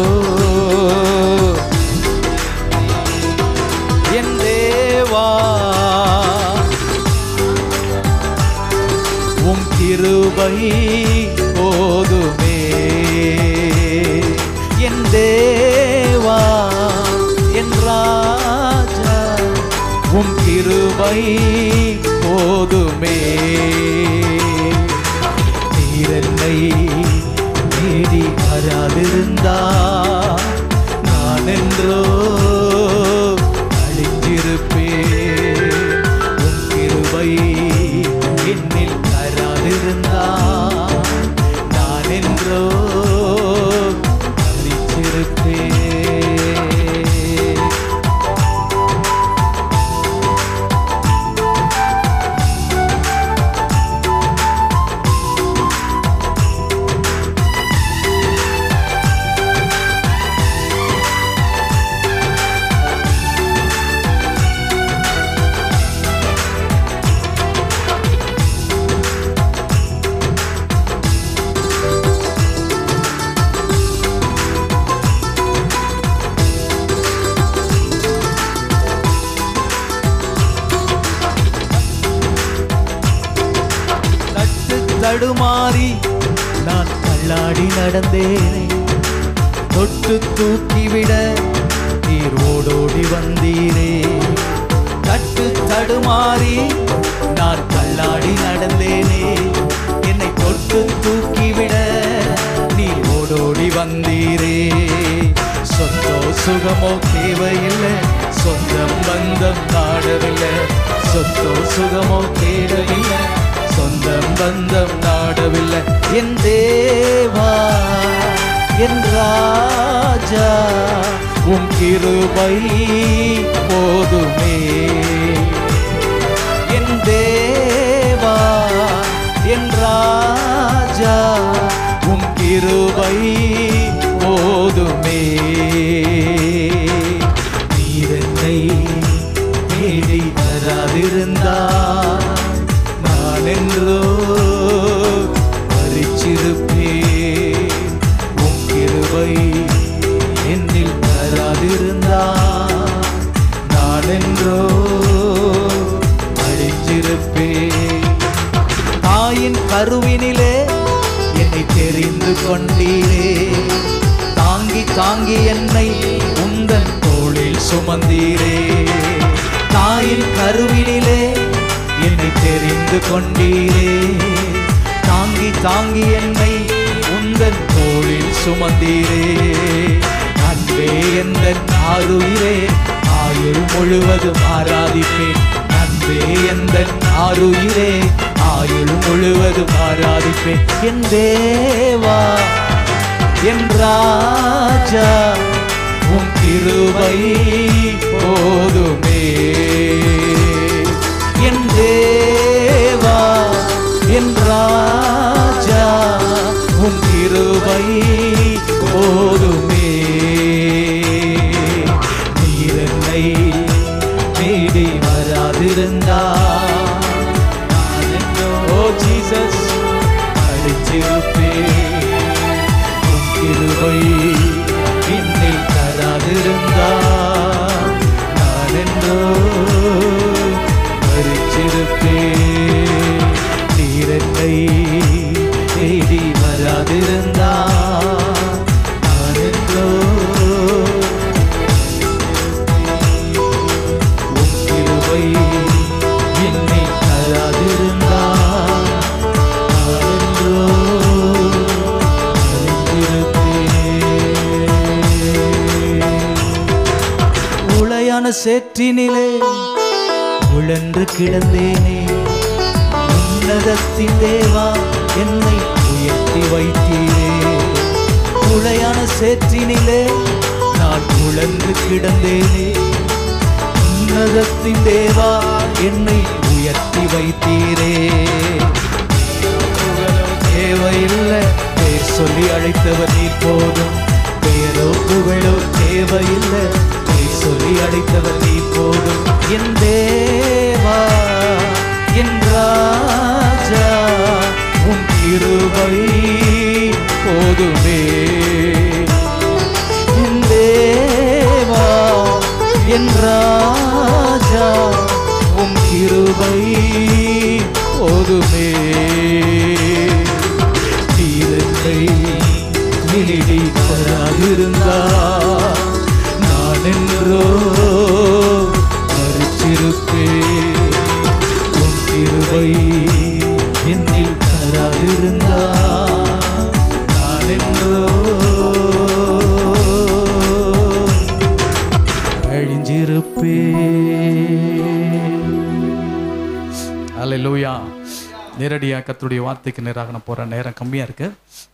என் தேவா உம் கிருபை போதுமே என் தேவா என் ராஜா உம் கிருபை போதுமே நீரென்னை தேடி வராதிருந்தா நான் என்றோ அழிஞ்சிருப்பேன் உன் கிருபை என்னில் தராதிருந்தா நான் என்றோ அழிச்சிருப்பேன் தட்டு தடுமாறி நான் தள்ளாடி நடந்தேனே தொட்டு தூக்கிவிட நீர் ஓடோடி வந்தீரே தட்டு தடுமாறி நான் தள்ளாடி நடந்தேனே என்னை தொட்டு தூக்கிவிட நீர் ஓடோடி வந்தீரே சொந்தோ சுகமோ தேவையில்லை சொந்தம் பந்தம் நாடவில்லை சொத்தோ சுகமோ தேடவில்லை சொந்தம் பந்தம் நாடவில்லை என் தேவா என் ராஜா உம் கிருபை போதுமே என் தேவா என் ராஜா உம் கிருபை போதுமே நீரென்னை தேடி தராதிருந்தா நான் என்றோ மறிச்சிருப்பேன் உம் கிருபை என்னில் தராதிருந்தா நான் என்றோ அழிஞ்சிருப்பேன் தாயின் கருவினிலே என்னை தெரிந்து கொண்டீரே தாங்கி தாங்கி என்னை உந்தன் தோளில் சுமந்தீரே தாயின் கருவினிலே என்னை தெரிந்து கொண்டீரே தாங்கி தாங்கி என்னை உந்தன் தோளில் சுமந்தீரே அன்பே எந்த ஆறுயிரே ஆயுள் முழுவதும் ஆராதிப்பேன் அன்பே எந்த ஆறுயிரே ஆயுள் முழுவதும் ஆராதிப்பேன் என் தேவா என் ராஜா உம் கிருபை போதுமே என் தேவா என் ராஜா உம் கிருபை போதுமே நீரன்னை தேடி வராதிருந்தா நான் என்றோ, ஓ ஜீசஸ் அழிச்சிருப்பேன் சேற்றினிலே உழன்று கிடந்தேனே உன்னதத்தின் தேவா என்னை உயர்த்தி வைத்தீரே உளையான சேற்றினிலே நான் உழன்று கிடந்தேனே உன்னதத்தின் தேவா என்னை உயர்த்தி வைத்தீரே தேவையில்லை பேர் சொல்லி அழைத்தவர் நீ போதும் பேரோ புகழோ தேவையில்லை பேர் சொல்லி அழைத்தவர் நீ போதும் என் தேவா என் ராஜா உன் கிருபை போதுமே என் தேவா என் ராஜா உம் கிருபை போதுமே தீரத்தை நீடிப்பதாதிருந்தா நான் என்றோ மறிச்சிருப்பேன் உன் கிருபை என்னில் தராதிருந்தா நான் என்றோ அழிஞ்சிருப்பேன் அல்லேலூயா நேரடியா கர்த்தருடைய வார்த்தைக்கு நேராக நான் போற நேரம் கம்மியா இருக்கு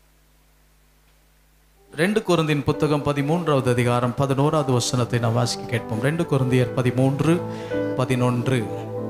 ரெண்டு குருந்தின் புத்தகம் பதிமூன்றாவது அதிகாரம் பதினோராவது வசனத்தை நாம் வாசிக்க கேட்போம் ரெண்டு குருந்தியர் பதிமூன்று பதினொன்று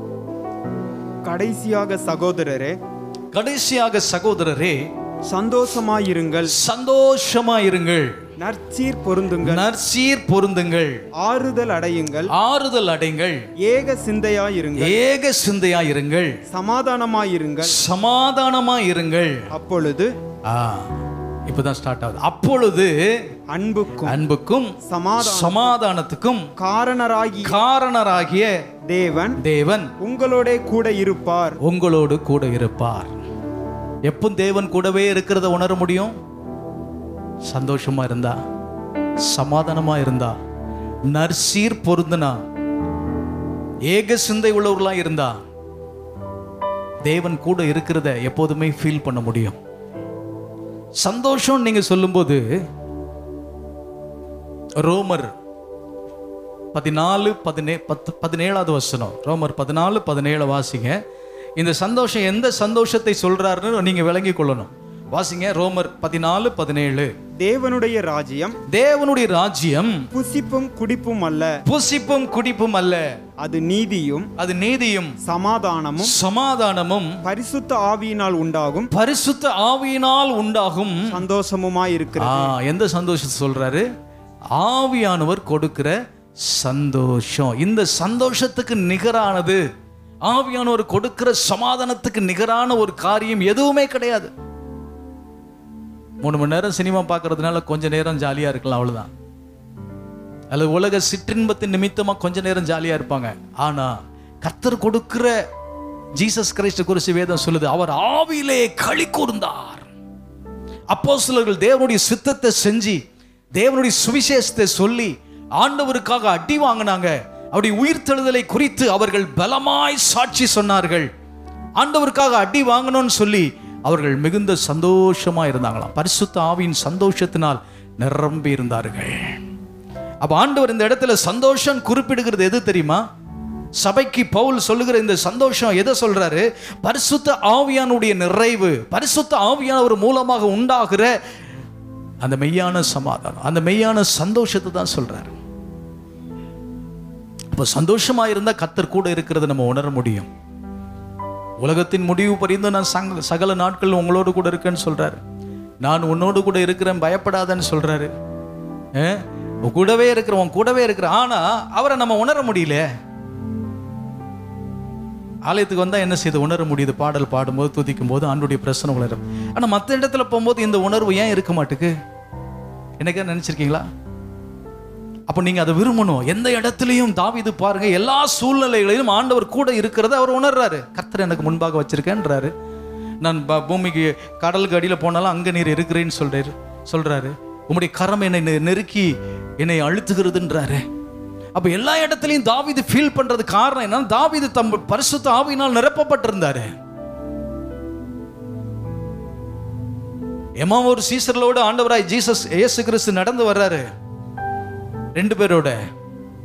கடைசியாக சகோதரரே கடைசியாக சகோதரரே சந்தோஷமாயிருங்கள் சந்தோஷமாயிருங்கள் நற்சீர் பொருந்துங்கள் நற்சீர் பொருந்துங்கள் ஆறுதல் அடையுங்கள் ஆறுதல் அடைங்கள் ஏக சிந்தையாயிருங்கள் ஏக சிந்தையாயிருங்கள் சமாதானமாயிருங்கள் சமாதானமாயிருங்கள் அப்பொழுது ஆ இப்பதான் ஸ்டார்ட் ஆகுது அப்பொழுது அன்புக்கும் அன்புக்கும் சமாதானம் சமாதானத்துக்கும் காரணராகி காரணராகிய தேவன் தேவன் உங்களோட கூட இருப்பார் உங்களோடு கூட இருப்பார் எப்போ தேவன் கூடவே இருக்கிறத உணர முடியும் சந்தோஷமா இருந்தா சமாதானமா இருந்தா நற்சீர் பொருந்தினா ஏக சிந்தை உள்ளவர்களா இருந்தா தேவன் கூட இருக்கிறத எப்போதுமே ஃபீல் பண்ண முடியும் சந்தோஷம் நீங்க சொல்லும்போது ரோமர் பதினாலு பதினே பத்து பதினேழாவது வசனம் ரோமர் பதினாலு பதினேழு வாசிங்க இந்த சந்தோஷம் எந்த சந்தோஷத்தை சொல்றாருன்னு நீங்க விளங்கி கொள்ளணும் வாசிங்க ரோமர் பதினாலு பதினேழு தேவனுடைய ராஜ்யம் தேவனுடைய ராஜ்யம் புசிப்பும் குடிப்பும் அல்ல புசிப்பும் குடிப்பும் அல்ல அது நீதியும் அது நீதியும் சமாதானமும் சமாதானமும் பரிசுத்த ஆவியினால் உண்டாகும் பரிசுத்த ஆவியினால் உண்டாகும் சந்தோஷமுமாயிருக்கிறது ஆ, எந்த சந்தோஷத்தை சொல்றாரு ஆவியானவர் கொடுக்கிற சந்தோஷம் இந்த சந்தோஷத்துக்கு நிகரானது ஆவியானவர் கொடுக்கிற சமாதானத்துக்கு நிகரான ஒரு காரியம் எதுவுமே கிடையாது மூணு மணி நேரம் சினிமா பார்க்கறதுனால கொஞ்ச நேரம் ஜாலியா இருக்கலாம் அவ்வளவுதான் அல்லது உலக சிற்றின்பத்தின் நிமித்தமா கொஞ்ச நேரம் ஜாலியா இருப்பாங்க ஆனா கர்த்தர் கொடுக்கிற ஜீசஸ் கிரைஸ்ட குறித்து வேதம் சொல்லுது அவர் ஆவியிலே களி கூர்ந்தார் அப்போஸ்தலர்கள் தேவனுடைய சித்தத்தை செஞ்சு தேவனுடைய சுவிசேஷத்தை சொல்லி ஆண்டவருக்காக அடி வாங்கினாங்க அவருடைய உயிர்த்தெழுதலை குறித்து அவர்கள் பலமாய் சாட்சி சொன்னார்கள் ஆண்டவருக்காக அடி வாங்கணும்னு சொல்லி அவர்கள் மிகுந்த சந்தோஷமா இருந்தாங்களாம் பரிசுத்த ஆவியின் சந்தோஷத்தினால் நிரம்பி இருந்தார்கள் அப்ப ஆண்டவர் இந்த இடத்துல சந்தோஷம் குறிப்பிடுகிறது எது தெரியுமா சபைக்கு பவுல் சொல்லுகிற இந்த சந்தோஷம் எதை சொல்றாரு பரிசுத்த ஆவியானுடைய நிறைவு பரிசுத்த ஆவியானவர் மூலமாக உண்டாகிற அந்த மெய்யான சமாதானம் அந்த மெய்யான சந்தோஷத்தை தான் சொல்றாரு அப்ப சந்தோஷமா இருந்தா கத்தர் கூட இருக்கிறத நம்ம உணர முடியும் உலகத்தின் முடிவு பரிந்து நான் சங்க சகல நாட்கள் உங்களோடு கூட இருக்கேன்னு சொல்றாரு நான் உன்னோடு கூட இருக்கிறேன் பயப்படாதன்னு சொல்றாரு அஹ், உன் கூடவே இருக்கிற உன் கூடவே இருக்கிற ஆனா அவரை நம்ம உணர முடியல ஆலயத்துக்கு வந்தா என்ன செய்து உணர முடியுது பாடல் பாடும்போது துதிக்கும் போது ஆண்டுடைய பிரச்சனை உணரும் ஆனா மற்ற இடத்துல போகும்போது இந்த உணர்வு ஏன் இருக்க மாட்டுக்கு என்னைக்கா நினைச்சிருக்கீங்களா அப்போ நீங்க அதை விரும்பணும் எந்த இடத்துலையும் தாவிது பாருங்க எல்லா சூழ்நிலைகளிலும் ஆண்டவர் கூட இருக்கிறத அவர் உணர்றாரு கர்த்தர் எனக்கு முன்பாக வச்சிருக்கேன்றாரு நான் ப- பூமிக்கு கடலுக்கு அடியில் போனாலும் அங்க நீர் இருக்கிறேன்னு சொல்றாரு சொல்றாரு உம்முடைய கரம் என்னை நெ- நெருக்கி என்னை அழுத்துகிறதுன்றாரு அப்ப எல்லா இடத்துலையும் தாவீது ஃபீல் பண்றது காரணம் என்னன்னா தாவீது தம் பரிசுத்த ஆவியினால் நிரப்பப்பட்டிருந்தாரு எம்மா ஒரு சீசர்களோடு ஆண்டவராய் ஜீசஸ் இயேசு கிறிஸ்து நடந்து வர்றாரு ரெண்டு பேரோட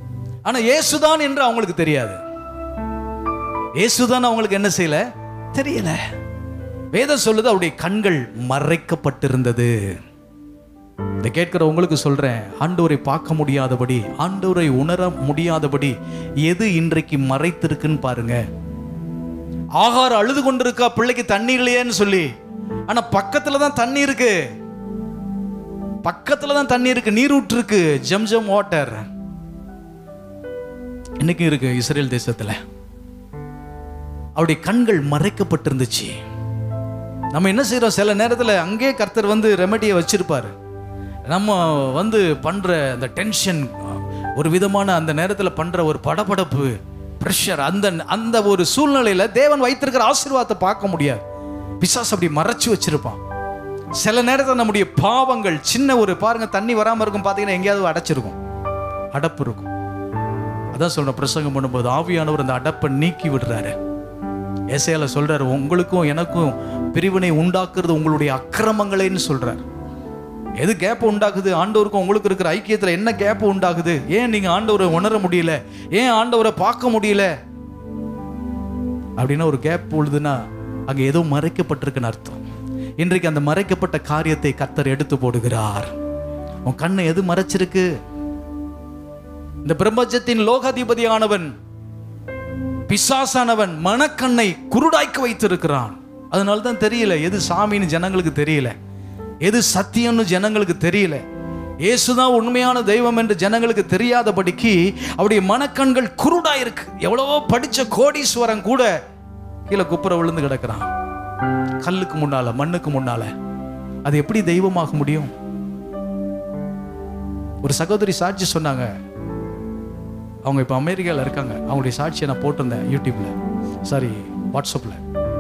ஆனா இயேசுதான் என்று அவங்களுக்கு தெரியாது இயேசுதான் அவங்களுக்கு என்ன செய்யல தெரியல வேதம் சொல்லுது அவருடைய கண்கள் மறைக்கப்பட்டிருந்தது இதை கேட்கிற உங்களுக்கு சொல்றேன் ஆண்டவரை பார்க்க முடியாதபடி ஆண்டவரை உணர முடியாதபடி எது இன்றைக்கு மறைத்திருக்குன்னு பாருங்க ஆகாரம் அழுது கொண்டிருக்கா பிள்ளைக்கு தண்ணி இல்லையேன்னு சொல்லி ஆனா பக்கத்துல தான் தண்ணி இருக்கு பக்கத்துல தான் தண்ணி இருக்கு நீரூற்று இருக்கு ஜம்ஜம் வாட்டர் இன்னைக்கு இருக்கு இஸ்ரேல் தேசத்துல அவருடைய கண்கள் மறைக்கப்பட்டிருந்துச்சு நம்ம என்ன செய்றோம் சில நேரத்துல அங்கே கர்த்தர் வந்து ரெமெடியை வச்சிருப்பாரு நம்ம வந்து பண்ற அந்த டென்ஷன் ஒரு விதமான அந்த நேரத்துல பண்ற ஒரு படபடப்பு ப்ரெஷர் அந்த அந்த ஒரு சூழ்நிலையில தேவன் வைத்திருக்கிற ஆசீர்வாதத்தை பார்க்க முடியாது பிசாசு அப்படி மறைச்சு வச்சிருப்பான் சில நேரத்தில் நம்முடைய பாவங்கள் சின்ன ஒரு பாருங்க தண்ணி வராம இருக்கும் பார்த்தீங்கன்னா எங்கேயாவது அடைச்சிருக்கும் அடப்பு இருக்கும் அதான் சொல்றேன் பிரசங்கம் பண்ணும்போது ஆவியானவர் அந்த அடப்பை நீக்கி விடுறாரு ஏசையால சொல்றாரு உங்களுக்கும் எனக்கும் பிரிவினை உண்டாக்குறது உங்களுடைய அக்கிரமங்களேன்னு சொல்றாரு எது கேப் உண்டாக்குது ஆண்டவருக்கும் உங்களுக்கு இருக்கிற ஐக்கியத்துல என்ன கேப் உண்டாகுது ஏன் நீங்க ஆண்டவரை உணர முடியல ஏன் ஆண்டவரை பார்க்க முடியல அப்படின்னா ஒரு கேப் உழுதுன்னா அங்க ஏதோ மறைக்கப்பட்டிருக்குன்னு அர்த்தம் இன்றைக்கு அந்த மறைக்கப்பட்ட காரியத்தை கர்த்தர் எடுத்து போடுகிறார் உன் கண்ணை எது மறைச்சிருக்கு இந்த பிரபஞ்சத்தின் லோகாதிபதியானவன் பிசாசானவன் மனக்கண்ணை குருடாய்க்கு வைத்திருக்கிறான் அதனால தான் தெரியல எது சாமின்னு ஜனங்களுக்கு தெரியல எது சத்தியம்னு ஜனங்களுக்கு தெரியல இயேசுதான் உண்மையான தெய்வம் என்று ஜனங்களுக்கு தெரியாதபடிக்கு அவருடைய மனக்கண்கள் குருடா இருக்கு எவ்வளவோ படிச்ச கோடீஸ்வரன் கூட கீழே குப்புற விழுந்து கிடக்கிறான் கல்லுக்கு முன்னால மண்ணுக்கு முன்னால அது எப்படி தெய்வமாக முடியும் ஒரு சகோதரி சாட்சி சொன்னாங்க அவங்க இப்போ அமெரிக்காவில் இருக்காங்க அவங்களுடைய சாட்சியை நான் போட்டிருந்தேன் யூடியூப்ல சாரி வாட்ஸ்அப்பில்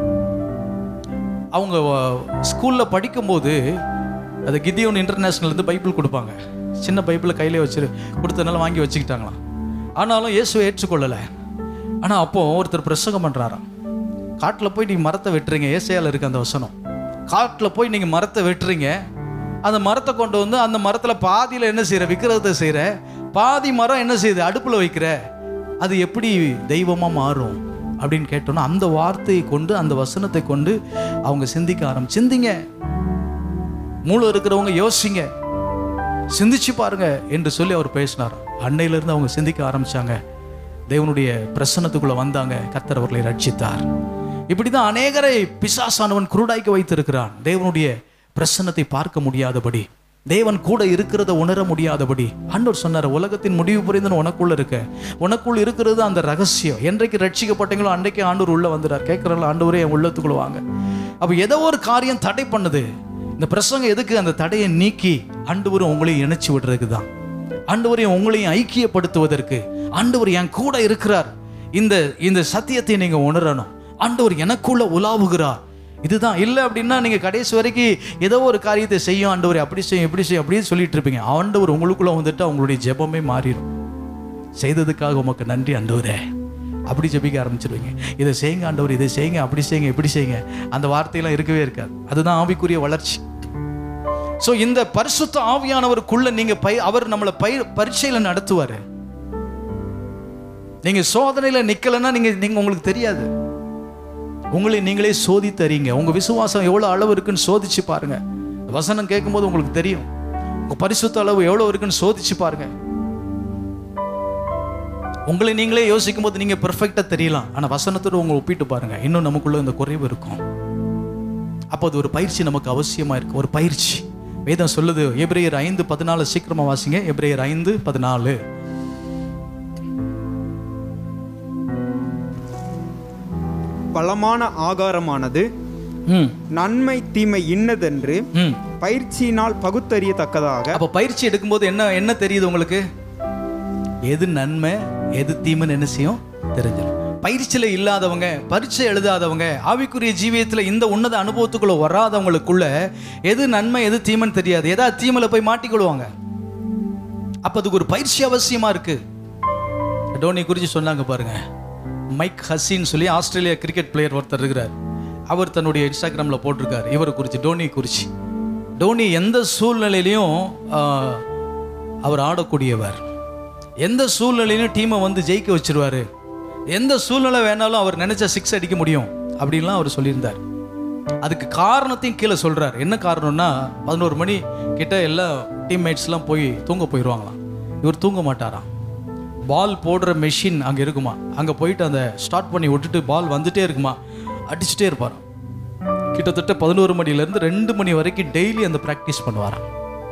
அவங்க ஸ்கூலில் படிக்கும்போது அது கிதியோன் இன்டர்நேஷ்னல்லேருந்து பைபிள் கொடுப்பாங்க சின்ன பைபிளை கையிலே வச்சு கொடுத்ததுனால வாங்கி வச்சுக்கிட்டாங்களாம் ஆனாலும் இயேசுவை ஏற்றுக்கொள்ளலை ஆனால் அப்போது ஒருத்தர் பிரசங்கம் பண்ணுறாராம் காட்டில் போய் நீங்கள் மரத்தை வெட்டுறீங்க ஏசையால் இருக்கு அந்த வசனம் காட்டில் போய் நீங்கள் மரத்தை வெட்டுறீங்க அந்த மரத்தை கொண்டு வந்து அந்த மரத்தில் பாதியில் என்ன செய்கிற விக்கிரகத்தை செய்கிற பாதி மரம் என்ன செய்யுது அடுப்பில் வைக்கிற அது எப்படி தெய்வமாக மாறும் அப்படின்னு கேட்டோன்னா அந்த வார்த்தையை கொண்டு அந்த வசனத்தை கொண்டு அவங்க சிந்திக்க ஆரம்பி சிந்திங்க மூளை இருக்கிறவங்க யோசிங்க சிந்திச்சு பாருங்க என்று சொல்லி அவர் பேசினார் அன்னையிலிருந்து அவங்க சிந்திக்க ஆரம்பிச்சாங்க தேவனுடைய பிரசன்னத்துக்குள்ள வந்தாங்க கர்த்தர் அவர்களை ரட்சித்தார் இப்படிதான் அநேகரை பிசாசானவன் குருடாய்க்கு வைத்திருக்கிறான் தேவனுடைய பிரசன்னத்தை பார்க்க முடியாதபடி தேவன் கூட இருக்கிறத உணர முடியாதபடி ஆண்டவர் சொன்னார் உலகத்தின் முடிவு புரிந்து உனக்குள்ள இருக்க உனக்குள் இருக்கிறது அந்த ரகசியம் என்றைக்கு ரட்சிக்கப்பட்டீங்களோ அன்றைக்கு ஆண்டவர் உள்ள வந்துடார் கேட்குறாங்களோ ஆண்டவரே என் உள்ளத்துக்குள்ள வாங்க அப்போ ஏதோ ஒரு காரியம் தடை பண்ணுது இந்த பிரசங்கம் எதுக்கு அந்த தடையை நீக்கி ஆண்டவரும் உங்களையும் இணைச்சு விடுறதுக்கு தான் ஆண்டவரையும் உங்களையும் ஐக்கியப்படுத்துவதற்கு ஆண்டவர் என் கூட இருக்கிறார் இந்த இந்த சத்தியத்தை நீங்க உணரணும் ஆண்டவர் எனக்குள்ள உலாவுகிறார் இதுதான் இல்லை அப்படின்னா நீங்க கடைசி வரைக்கும் ஏதோ ஒரு காரியத்தை செய்யும் ஆண்டவர் அப்படி செய்யும் இப்படி செய்யும் அப்படின்னு சொல்லிட்டு இருப்பீங்க ஆண்டவர் உங்களுக்குள்ள வந்துட்டு உங்களுடைய ஜெபமே மாறிடும் செய்ததுக்காக உமக்கு நன்றி ஆண்டவரே அப்படி ஜெபிக்க ஆரம்பிச்சிருவீங்க இதை செய்யுங்க ஆண்டவர் இதை செய்யுங்க அப்படி செய்யுங்க இப்படி செய்யுங்க அந்த வார்த்தையெல்லாம் இருக்கவே இருக்காது அதுதான் ஆவிக்குரிய வளர்ச்சி ஸோ இந்த பரிசுத்த ஆவியானவருக்குள்ள நீங்க பய அவர் நம்மளை பய பரீட்சையில நடத்துவாரு நீங்க சோதனையில நிக்கலைன்னா நீங்க நீங்க உங்களுக்கு தெரியாது உங்களை நீங்களே சோதித்து அறியுங்க உங்க விசுவாசம் எவ்வளவு அளவு இருக்குன்னு சோதிச்சு பாருங்க வசனம் கேட்கும்போது உங்களுக்கு தெரியும் உங்க பரிசுத்த அளவு எவ்வளவு இருக்குன்னு சோதிச்சு பாருங்க உங்களை நீங்களே யோசிக்கும் போது நீங்க பெர்ஃபெக்டா தெரியலாம் ஆனா வசனத்தோட உங்களை ஒப்பிட்டு பாருங்க இன்னும் நமக்குள்ள இந்த குறைவு இருக்கும் அப்போ அது ஒரு பயிற்சி நமக்கு அவசியமா இருக்கு ஒரு பயிற்சி வேதம் சொல்லுது எபிரேயர் ஐந்து பதினாலு சீக்கிரமா வாசிங்க எபிரேயர் ஐந்து பதினாலு பலமான ஆகாரமானது ம் நன்மை தீமை இன்னதென்று ம் பயிற்சியினால் பகுத்தறியத்தக்கதாக அப்போ பயிற்சி எடுக்கும்போது என்ன என்ன தெரியுது உங்களுக்கு எது நன்மை எது தீமைன்னு என்ன செய்யும் தெரிஞ்சிடும் பயிற்சியில் இல்லாதவங்க பரீட்சை எழுதாதவங்க ஆவிக்குரிய ஜீவியத்தில் இந்த உன்னத அனுபவத்துக்குள்ள வராதவங்களுக்குள்ள எது நன்மை எது தீமைன்னு தெரியாது ஏதாவது தீமையில போய் மாட்டிக்கொள்வாங்க அப்போ அதுக்கு ஒரு பயிற்சி அவசியமா இருக்கு டோனி குறித்து சொன்னாங்க பாருங்க மைக் ஹசின்னு சொல்லி ஆஸ்திரேலியா கிரிக்கெட் பிளேயர் ஒருத்தர் இருக்கிறார் அவர் தன்னுடைய இன்ஸ்டாகிராமில் போட்டிருக்கார் இவரை குறித்து டோனி குறித்து டோனி எந்த சூழ்நிலையிலையும் ஆஹ், அவர் ஆடக்கூடியவர் எந்த சூழ்நிலையிலும் டீமை வந்து ஜெயிக்க வச்சிருவாரு எந்த சூழ்நிலை வேணாலும் அவர் நினைச்ச சிக்ஸ் அடிக்க முடியும் அப்படின்லாம் அவர் சொல்லியிருந்தார் அதுக்கு காரணத்தையும் கீழே சொல்றார் என்ன காரணம்னா பதினோரு மணி கிட்ட எல்லா டீம்மேட்ஸ்லாம் போய் தூங்க போயிடுவாங்களாம் இவர் தூங்க மாட்டாராம் பால் போடுற மெஷின் அங்கே இருக்குமா அங்கே போயிட்டு அந்த ஸ்டார்ட் பண்ணி விட்டுட்டு பால் வந்துட்டே இருக்குமா அடிச்சுட்டே இருப்பாராம் கிட்டத்தட்ட பதினோரு மணிலேருந்து ரெண்டு மணி வரைக்கும் டெய்லி அந்த ப்ராக்டிஸ் பண்ணுவாராம்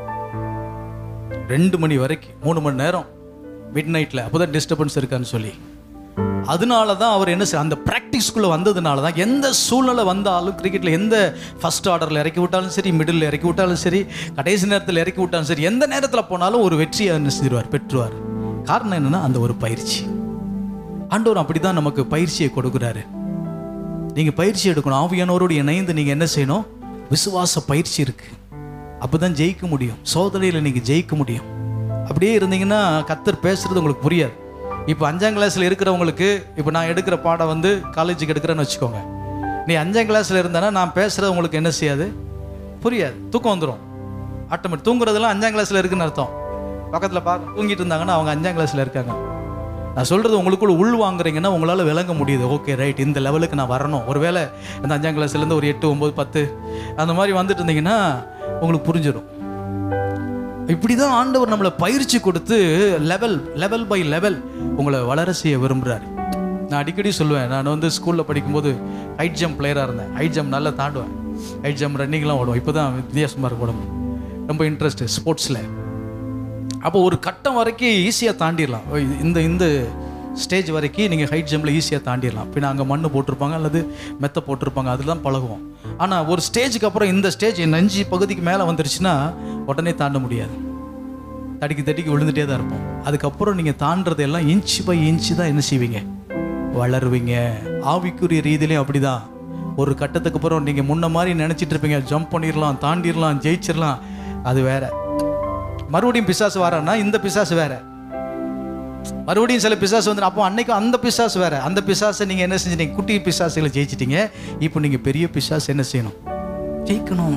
ரெண்டு மணி வரைக்கும் மூணு மணி நேரம் மிட் நைட்டில் அப்போ தான் டிஸ்டர்பன்ஸ் இருக்கான்னு சொல்லி அதனால தான் அவர் என்ன செய்ய அந்த ப்ராக்டிஸ்குள்ளே வந்ததுனால தான் எந்த சூழ்நிலை வந்தாலும் கிரிக்கெட்டில் எந்த ஃபர்ஸ்ட் ஆர்டரில் இறக்கி விட்டாலும் சரி மிடில் இறக்கி விட்டாலும் சரி கடைசி நேரத்தில் இறக்கி விட்டாலும் சரி எந்த நேரத்தில் போனாலும் ஒரு வெற்றியை என்ன செஞ்சிருவார் பெற்றுவார் காரணம் என்னன்னா அந்த ஒரு பயிற்சி ஆண்டவர் அப்படி தான் நமக்கு பயிற்சியை கொடுக்குறாரு நீங்கள் பயிற்சி எடுக்கணும் ஆவியானவரோடு இணைந்து நீங்கள் என்ன செய்யணும் விசுவாச பயிற்சி இருக்குது அப்போ தான் ஜெயிக்க முடியும் சோதனையில் நீங்கள் ஜெயிக்க முடியும் அப்படியே இருந்தீங்கன்னா கத்தர் பேசுறது உங்களுக்கு புரியாது இப்போ அஞ்சாம் கிளாஸில் இருக்கிறவங்களுக்கு இப்போ நான் எடுக்கிற பாடம் வந்து காலேஜுக்கு எடுக்கிறேன்னு வச்சுக்கோங்க நீ அஞ்சாம் கிளாஸில் இருந்தானா நான் பேசுகிறது உங்களுக்கு என்ன செய்யாது புரியாது தூக்கம் வந்துடும் ஆட்டோமேட்டிக் தூங்குறதெல்லாம் அஞ்சாம் கிளாஸில் இருக்குன்னு அர்த்தம் பக்கத்தில் பார்க்க தூங்கிட்டு இருந்தாங்கன்னா அவங்க அஞ்சாம் கிளாஸில் இருக்காங்க நான் சொல்கிறது உங்களுக்குள்ள உள் வாங்குறீங்கன்னா உங்களால் விளங்க முடியுது ஓகே ரைட் இந்த லெவலுக்கு நான் வரணும் ஒருவேளை அந்த அஞ்சாம் கிளாஸ்லேருந்து ஒரு எட்டு ஒம்பது பத்து அந்த மாதிரி வந்துட்டு இருந்தீங்கன்னா உங்களுக்கு புரிஞ்சிடும் இப்படி தான் ஆண்டவர் நம்மளை பயிற்சி கொடுத்து லெவல் லெவல் பை லெவல் உங்களை வளர செய்ய விரும்புகிறாரு நான் அடிக்கடி சொல்லுவேன் நான் வந்து ஸ்கூலில் படிக்கும்போது ஹைட் ஜம்ப் பிளேயராக இருந்தேன் ஹைட் ஜம்ப் நல்லா தாண்டுவேன் ஹைட் ஜம்ப் ரன்னிங்லாம் ஓடுவோம் இப்போ தான் வித்தியாசமாக இருக்கும் உடம்பு ரொம்ப இன்ட்ரெஸ்ட் ஸ்போர்ட்ஸில் அப்போ ஒரு கட்டம் வரைக்கும் ஈஸியாக தாண்டிடலாம் ஓ, இது- இந்த இந்த ஸ்டேஜ் வரைக்கும் நீங்கள் ஹைட் ஜம்பில் ஈஸியாக தாண்டிடலாம் பின்ன அங்கே மண் போட்டிருப்பாங்க அல்லது மெத்த போட்டிருப்பாங்க அதில் தான் பழகுவோம் ஆனால் ஒரு ஸ்டேஜுக்கு அப்புறம் இந்த ஸ்டேஜ் நஞ்சு பகுதிக்கு மேலே வந்துருச்சுன்னா உடனே தாண்ட முடியாது தடிக்கி தடிக்கி விழுந்துட்டே தான் இருப்போம் அதுக்கப்புறம் நீங்கள் தாண்டது எல்லாம் இன்ச் பை இன்ச்சு தான் என்ன செய்வீங்க வளருவீங்க ஆவிக்குரிய ரீதியிலையும் அப்படிதான் ஒரு கட்டத்துக்கு அப்புறம் நீங்கள் முன்ன மாதிரி நினச்சிட்டு இருப்பீங்க ஜம்ப் பண்ணிடலாம் தாண்டிடலாம் ஜெயிச்சிடலாம் அது வேற மறுபடியும் பிசாசு வரான்னா இந்த பிசாசு வேற மறுபடியும் சில பிசாசு வந்து அப்போ அன்னைக்கு அந்த பிசாசு வேற அந்த பிசாசை நீங்கள் என்ன செஞ்சீங்க குட்டி பிசாசுகளை ஜெயிச்சிட்டீங்க இப்போ நீங்கள் பெரிய பிசாசு என்ன செய்யணும் ஜெயிக்கணும்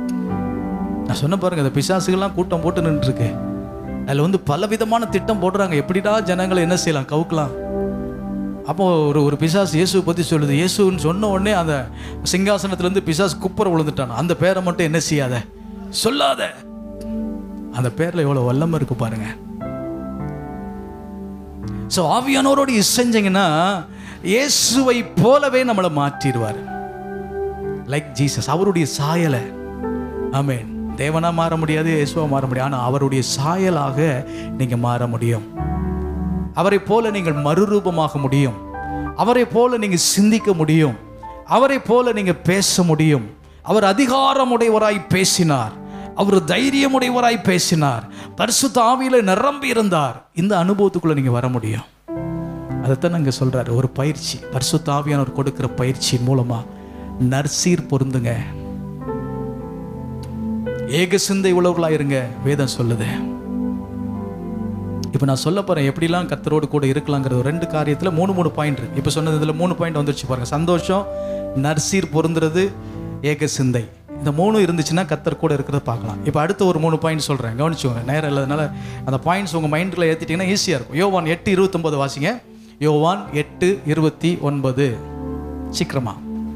நான் சொன்ன பாருங்க அந்த பிசாசுகள்லாம் கூட்டம் போட்டு நின்றுருக்கு அதில் வந்து பல விதமான திட்டம் போடுறாங்க எப்படிடா ஜனங்களை என்ன செய்யலாம் கவுக்கலாம் அப்போ ஒரு ஒரு பிசாசு இயேசுவை பற்றி சொல்லுது இயேசுன்னு சொன்ன உடனே அந்த சிங்காசனத்துலேருந்து பிசாசு குப்புற விழுந்துட்டான் அந்த பேரை மட்டும் என்ன செய்யாத சொல்லாத அந்த பேரில் எவ்வளோ வல்லமை இருக்கு பாருங்க ஸோ ஆவியானவரோடு இசைஞ்சிங்கன்னா இயேசுவை போலவே நம்மளை மாற்றிடுவார் லைக் ஜீசஸ் அவருடைய சாயலை ஆமென் தேவனா மாற முடியாது இயேசுவா மாற முடியாது ஆனால் அவருடைய சாயலாக நீங்கள் மாற முடியும் அவரை போல நீங்கள் மறுரூபமாக முடியும் அவரை போல நீங்கள் சிந்திக்க முடியும் அவரை போல நீங்கள் பேச முடியும் அவர் அதிகாரமுடையவராய் பேசினார் அவர் தைரியமுடையவராய் பேசினார் பரிசுத்த ஆவியில நிரம்பி இருந்தார் இந்த அனுபவத்துக்குள்ள நீங்க வர முடியும் அதைத்தான் நாங்க சொல்றாரு ஒரு பயிற்சி பரிசுத்த ஆவியானவர் கொடுக்கிற பயிற்சியின் மூலமா நர்சீர் பொருந்துங்க ஏக சிந்தை உள்ளவர்களா இருங்க வேதம் சொல்லுது இப்போ நான் சொல்ல போறேன் எப்படிலாம் கர்த்தரோடு கூட இருக்கலாங்கிறது ஒரு ரெண்டு காரியத்தில் மூணு மூணு பாயிண்ட் இருக்கு இப்போ சொன்னது இதில் மூணு பாயிண்ட் வந்துருச்சு பாருங்க சந்தோஷம் நர்சீர் பொருந்துறது ஏக சிந்தை இந்த மூணு இருந்துச்சுன்னா கர்த்தர் கூட இருக்கிறத பார்க்கலாம் இப்போ அடுத்த ஒரு மூணு பாயிண்ட் சொல்கிறேன் கவனிச்சுக்கோங்க நேரம் இல்லாதனால அந்த பாயிண்ட்ஸ் உங்கள் மைண்டில் ஏற்றிட்டீங்கன்னா ஈஸியாக இருக்கும் யோவான் எட்டு இருபத்தொம்பது வாசிங்க யோவான் எட்டு இருபத்தி ஒன்பது சீக்கிரமா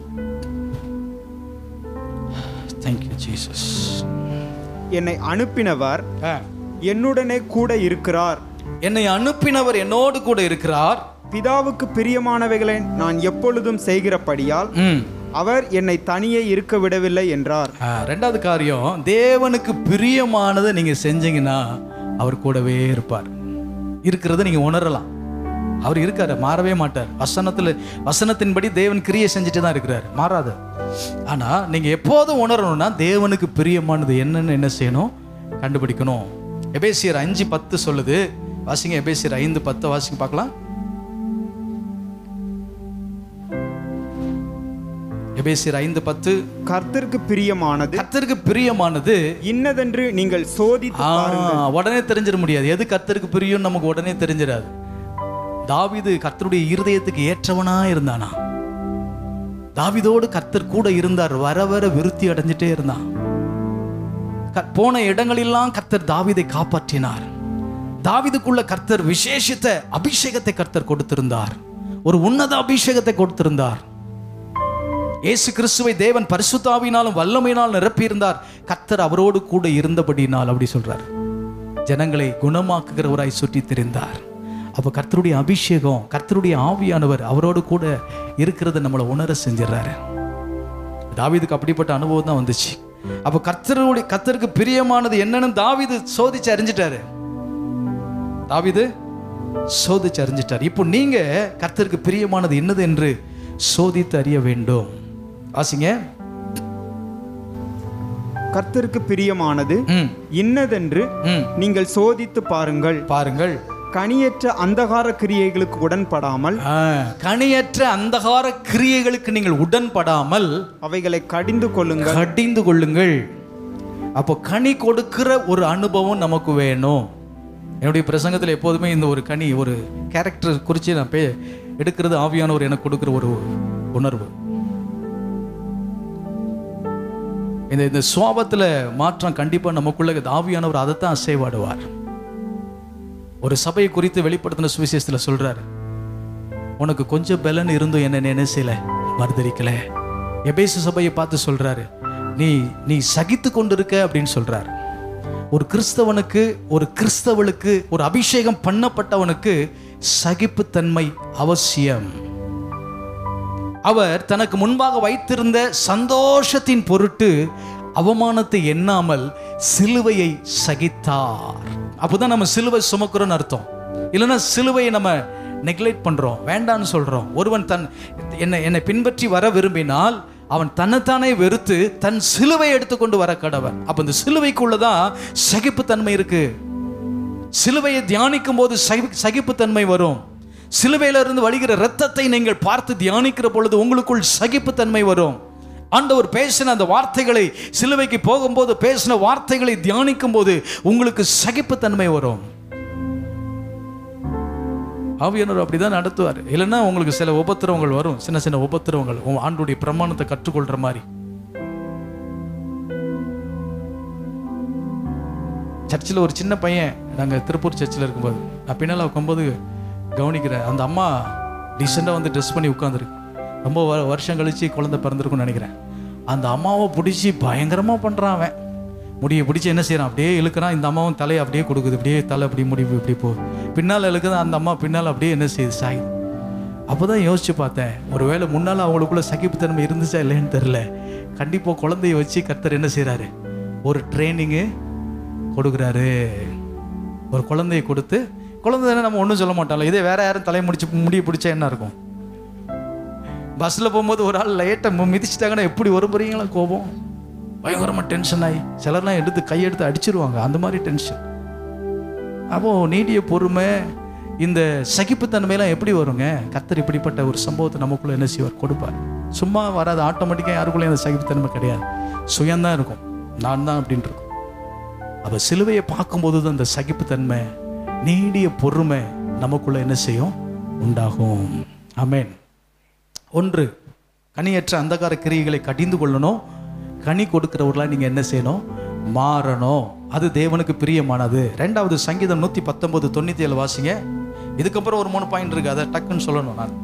தேங்க்யூ ஜீசஸ் என்னை அனுப்பினவர் என்னுடனே கூட இருக்கிறார் என்னை அனுப்பினவர் என்னோடு கூட இருக்கிறார் பிதாவுக்கு பிரியமானவைகளை நான் எப்பொழுதும் செய்கிறபடியால் ம் அவர் என்னை தனியே இருக்க விடவில்லை என்றார் ஆ, ரெண்டாவது காரியம் தேவனுக்கு பிரியமானதை நீங்க செஞ்சீங்கன்னா அவர் கூடவே இருப்பார் இருக்கிறத நீங்க உணரலாம் அவர் இருக்காரு மாறவே மாட்டார் வசனத்துல வசனத்தின்படி தேவன் கிரியை செஞ்சுட்டு தான் இருக்கிறார் மாறாது ஆனா நீங்க எப்போதும் உணரணும்னா தேவனுக்கு பிரியமானது என்னன்னு என்ன செய்யணும் கண்டுபிடிக்கணும் எபேசியர் அஞ்சு பத்து சொல்லுது வாசிங்க எபேசியர் ஐந்து பத்து வாசிங்க பார்க்கலாம் எபேசியர் ஐந்து பத்து கர்த்தருக்கு பிரியமானது கர்த்தருக்கு பிரியமானது இன்னதென்று நீங்கள் சோதித்து ஆ, உடனே தெரிஞ்சிட முடியாது எது கர்த்தருக்கு பிரியும் நமக்கு உடனே தெரிஞ்சிடாது தாவீது கர்த்தருடைய இருதயத்துக்கு ஏற்றவனா இருந்தானா தாவீதோடு கர்த்தர் கூட இருந்தார் வர வர விருத்தி அடைஞ்சிட்டே இருந்தான் க- போன இடங்களெல்லாம் கர்த்தர் தாவீதை காப்பாற்றினார் தாவீதுக்குள்ள கர்த்தர் விசேஷித்த அபிஷேகத்தை கர்த்தர் கொடுத்திருந்தார் ஒரு உன்னத அபிஷேகத்தை கொடுத்திருந்தார் இயேசு கிறிஸ்துவை தேவன் பரிசுத்தாவினாலும் வல்லமையினால் நிரப்பியிருந்தார் கர்த்தர் அவரோடு கூட இருந்தபடினால் அப்படி சொல்றார் ஜனங்களை குணமாக்குகிறவராய் சுற்றி திரிந்தார் அப்போ கர்த்தருடைய அபிஷேகம் கர்த்தருடைய ஆவியானவர் அவரோடு கூட இருக்கிறத நம்மளை உணர செஞ்சிடறாரு தாவீதுக்கு அப்படிப்பட்ட அனுபவம் தான் வந்துச்சு அப்போ கர்த்தருடைய கர்த்தருக்கு பிரியமானது என்னன்னு தாவீது சோதிச்சு அறிஞ்சிட்டாரு தாவீது சோதிச்சு அறிஞ்சிட்டார் இப்போ நீங்க கர்த்தருக்கு பிரியமானது என்னது என்று சோதித்து அறிய வேண்டும் வாசிங்க கர்த்தருக்கு பிரியமானது ம் இன்னதென்று ம் நீங்கள் சோதித்து பாருங்கள் பாருங்கள் கனியற்ற அந்தகார கிரியைகளுக்கு உடன்படாமல் ஆ, கனியற்ற அந்தகார கிரியைகளுக்கு நீங்கள் உடன்படாமல் அவைகளை கடிந்து கொள்ளுங்கள் கடிந்து கொள்ளுங்கள் அப்போ கனி கொடுக்கிற ஒரு அனுபவம் நமக்கு வேணும் என்னுடைய பிரசங்கத்தில் எப்போதுமே இந்த ஒரு கனி ஒரு கேரக்டர் குறித்து நான் பே எடுக்கிறது ஆவியானவர் எனக்கு கொடுக்குற ஒரு உணர்வு இந்த இந்த சுவாபத்தில் மாற்றம் கண்டிப்பாக நமக்குள்ள இந்த ஆவியானவர் அதைத்தான் அசைவாடுவார் ஒரு சபையை குறித்து வெளிப்படுத்தின சுவிசேஷத்தில் சொல்றாரு உனக்கு கொஞ்சம் பலன் இருந்தும் என்ன நினைச்சல மறுதரிக்கல எபேசு சபையை பார்த்து சொல்றாரு நீ நீ சகித்து கொண்டிருக்க அப்படின்னு சொல்றாரு ஒரு கிறிஸ்தவனுக்கு ஒரு கிறிஸ்தவளுக்கு ஒரு அபிஷேகம் பண்ணப்பட்டவனுக்கு சகிப்புத்தன்மை அவசியம் அவர் தனக்கு முன்பாக வைத்திருந்த சந்தோஷத்தின் பொருட்டு அவமானத்தை எண்ணாமல் சிலுவையை சகித்தார் அப்போதான் நம்ம சிலுவை சுமக்கிறோம்னு அர்த்தம் இல்லைன்னா சிலுவையை நம்ம நெக்லெக்ட் பண்றோம் வேண்டான்னு சொல்றோம் ஒருவன் தன் என்னை என்னை பின்பற்றி வர விரும்பினால் அவன் தன்னைத்தானே வெறுத்து தன் சிலுவை எடுத்துக்கொண்டு வர கடவன் அப்ப இந்த சிலுவைக்குள்ளதான் சகிப்புத்தன்மை இருக்கு சிலுவையை தியானிக்கும் போது சகி- சகிப்புத்தன்மை வரும் சிலுவையிலிருந்து வழிகிற இரத்தத்தை நீங்கள் பார்த்து தியானிக்கிற பொழுது உங்களுக்குள் சகிப்புத்தன்மை வரும் ஆண்டவர் பேசின அந்த வார்த்தைகளை சிலுவைக்கு போகும்போது பேசின வார்த்தைகளை தியானிக்கும் போது உங்களுக்கு சகிப்புத்தன்மை வரும் ஆவியானவர் அப்படிதான் நடத்துவார் இல்லைன்னா உங்களுக்கு சில உபத்திரவங்கள் வரும் சின்ன சின்ன உபத்திரவங்கள் உங்க ஆண்டுடைய பிரமாணத்தை கற்றுக்கொள்ற மாதிரி சர்ச்சில் ஒரு சின்ன பையன் நாங்கள் திருப்பூர் சர்ச்சில் இருக்கும்போது நான் பின்னால் உட்கும்போது கவனிக்கிறேன் அந்த அம்மா டீசெண்டாக வந்து ட்ரெஸ் பண்ணி உட்காந்துருக்கு ரொம்ப வ- வருஷம் கழிச்சு குழந்தை பிறந்திருக்கும்னு நினைக்கிறேன் அந்த அம்மாவை பிடிச்சி பயங்கரமாக பண்ணுறான் அவன் முடியை பிடிச்சி என்ன செய்கிறான் அப்படியே இழுக்கிறான் இந்த அம்மாவும் தலையை அப்படியே கொடுக்குது அப்படியே தலை அப்படியே முடி இப்படி போ பின்னால் இழுக்குது அந்த அம்மா பின்னால் அப்படியே என்ன செய்யுது சாயுது அப்போ தான் யோசிச்சு பார்த்தேன் ஒருவேளை முன்னால் அவங்களுக்குள்ள சகிப்புத்தன்மை இருந்துச்சா இல்லைன்னு தெரில கண்டிப்பாக குழந்தைய வச்சு கர்த்தர் என்ன செய்கிறாரு ஒரு ட்ரைனிங்கு கொடுக்குறாரு ஒரு குழந்தையை கொடுத்து குழந்தை தானே நம்ம ஒன்றும் சொல்ல மாட்டோம்ல இதே வேற யாரும் தலையை முடிச்சு முடிய பிடிச்சா என்ன இருக்கும் பஸ்ஸில் போகும்போது ஒரு ஆள் லைட்டாக மிதிச்சிட்டாங்கன்னா எப்படி வரும் போறீங்களா கோபம் பயங்கரமாக டென்ஷன் ஆகி சிலர்லாம் எடுத்து கையெடுத்து அடிச்சிருவாங்க அந்த மாதிரி டென்ஷன் அப்போ நீடிய பொறுமை இந்த சகிப்புத்தன்மையெல்லாம் எப்படி வருங்க கர்த்தர் இப்படிப்பட்ட ஒரு சம்பவத்தை நமக்குள்ள என்ன செய்வார் கொடுப்பார் சும்மா வராது ஆட்டோமேட்டிக்காக யாருக்குள்ளேயும் அந்த சகிப்புத்தன்மை கிடையாது சுயம்தான் இருக்கும் நான் தான் அப்படின்ட்டு இருக்கும் அப்போ சிலுவையை பார்க்கும்போது தான் அந்த சகிப்புத்தன்மை நீடிய பொறுமை நமக்குள்ள என்ன செய்யும் உண்டாகும் ஆமென் ஒன்று கனியற்ற அந்தகார கிரியைகளை கடிந்து கொள்ளணும் கனி கொடுக்கிறவர்களா நீங்க என்ன செய்யணும் மாறணும் அது தேவனுக்கு பிரியமானது ரெண்டாவது சங்கீதம் நூத்தி பத்தொன்பது தொண்ணூத்தி ஏழு வாசிங்க இதுக்கப்புறம் ஒரு மூணு பாயிண்ட் இருக்கு அதை டக்குன்னு சொல்லணும் நான்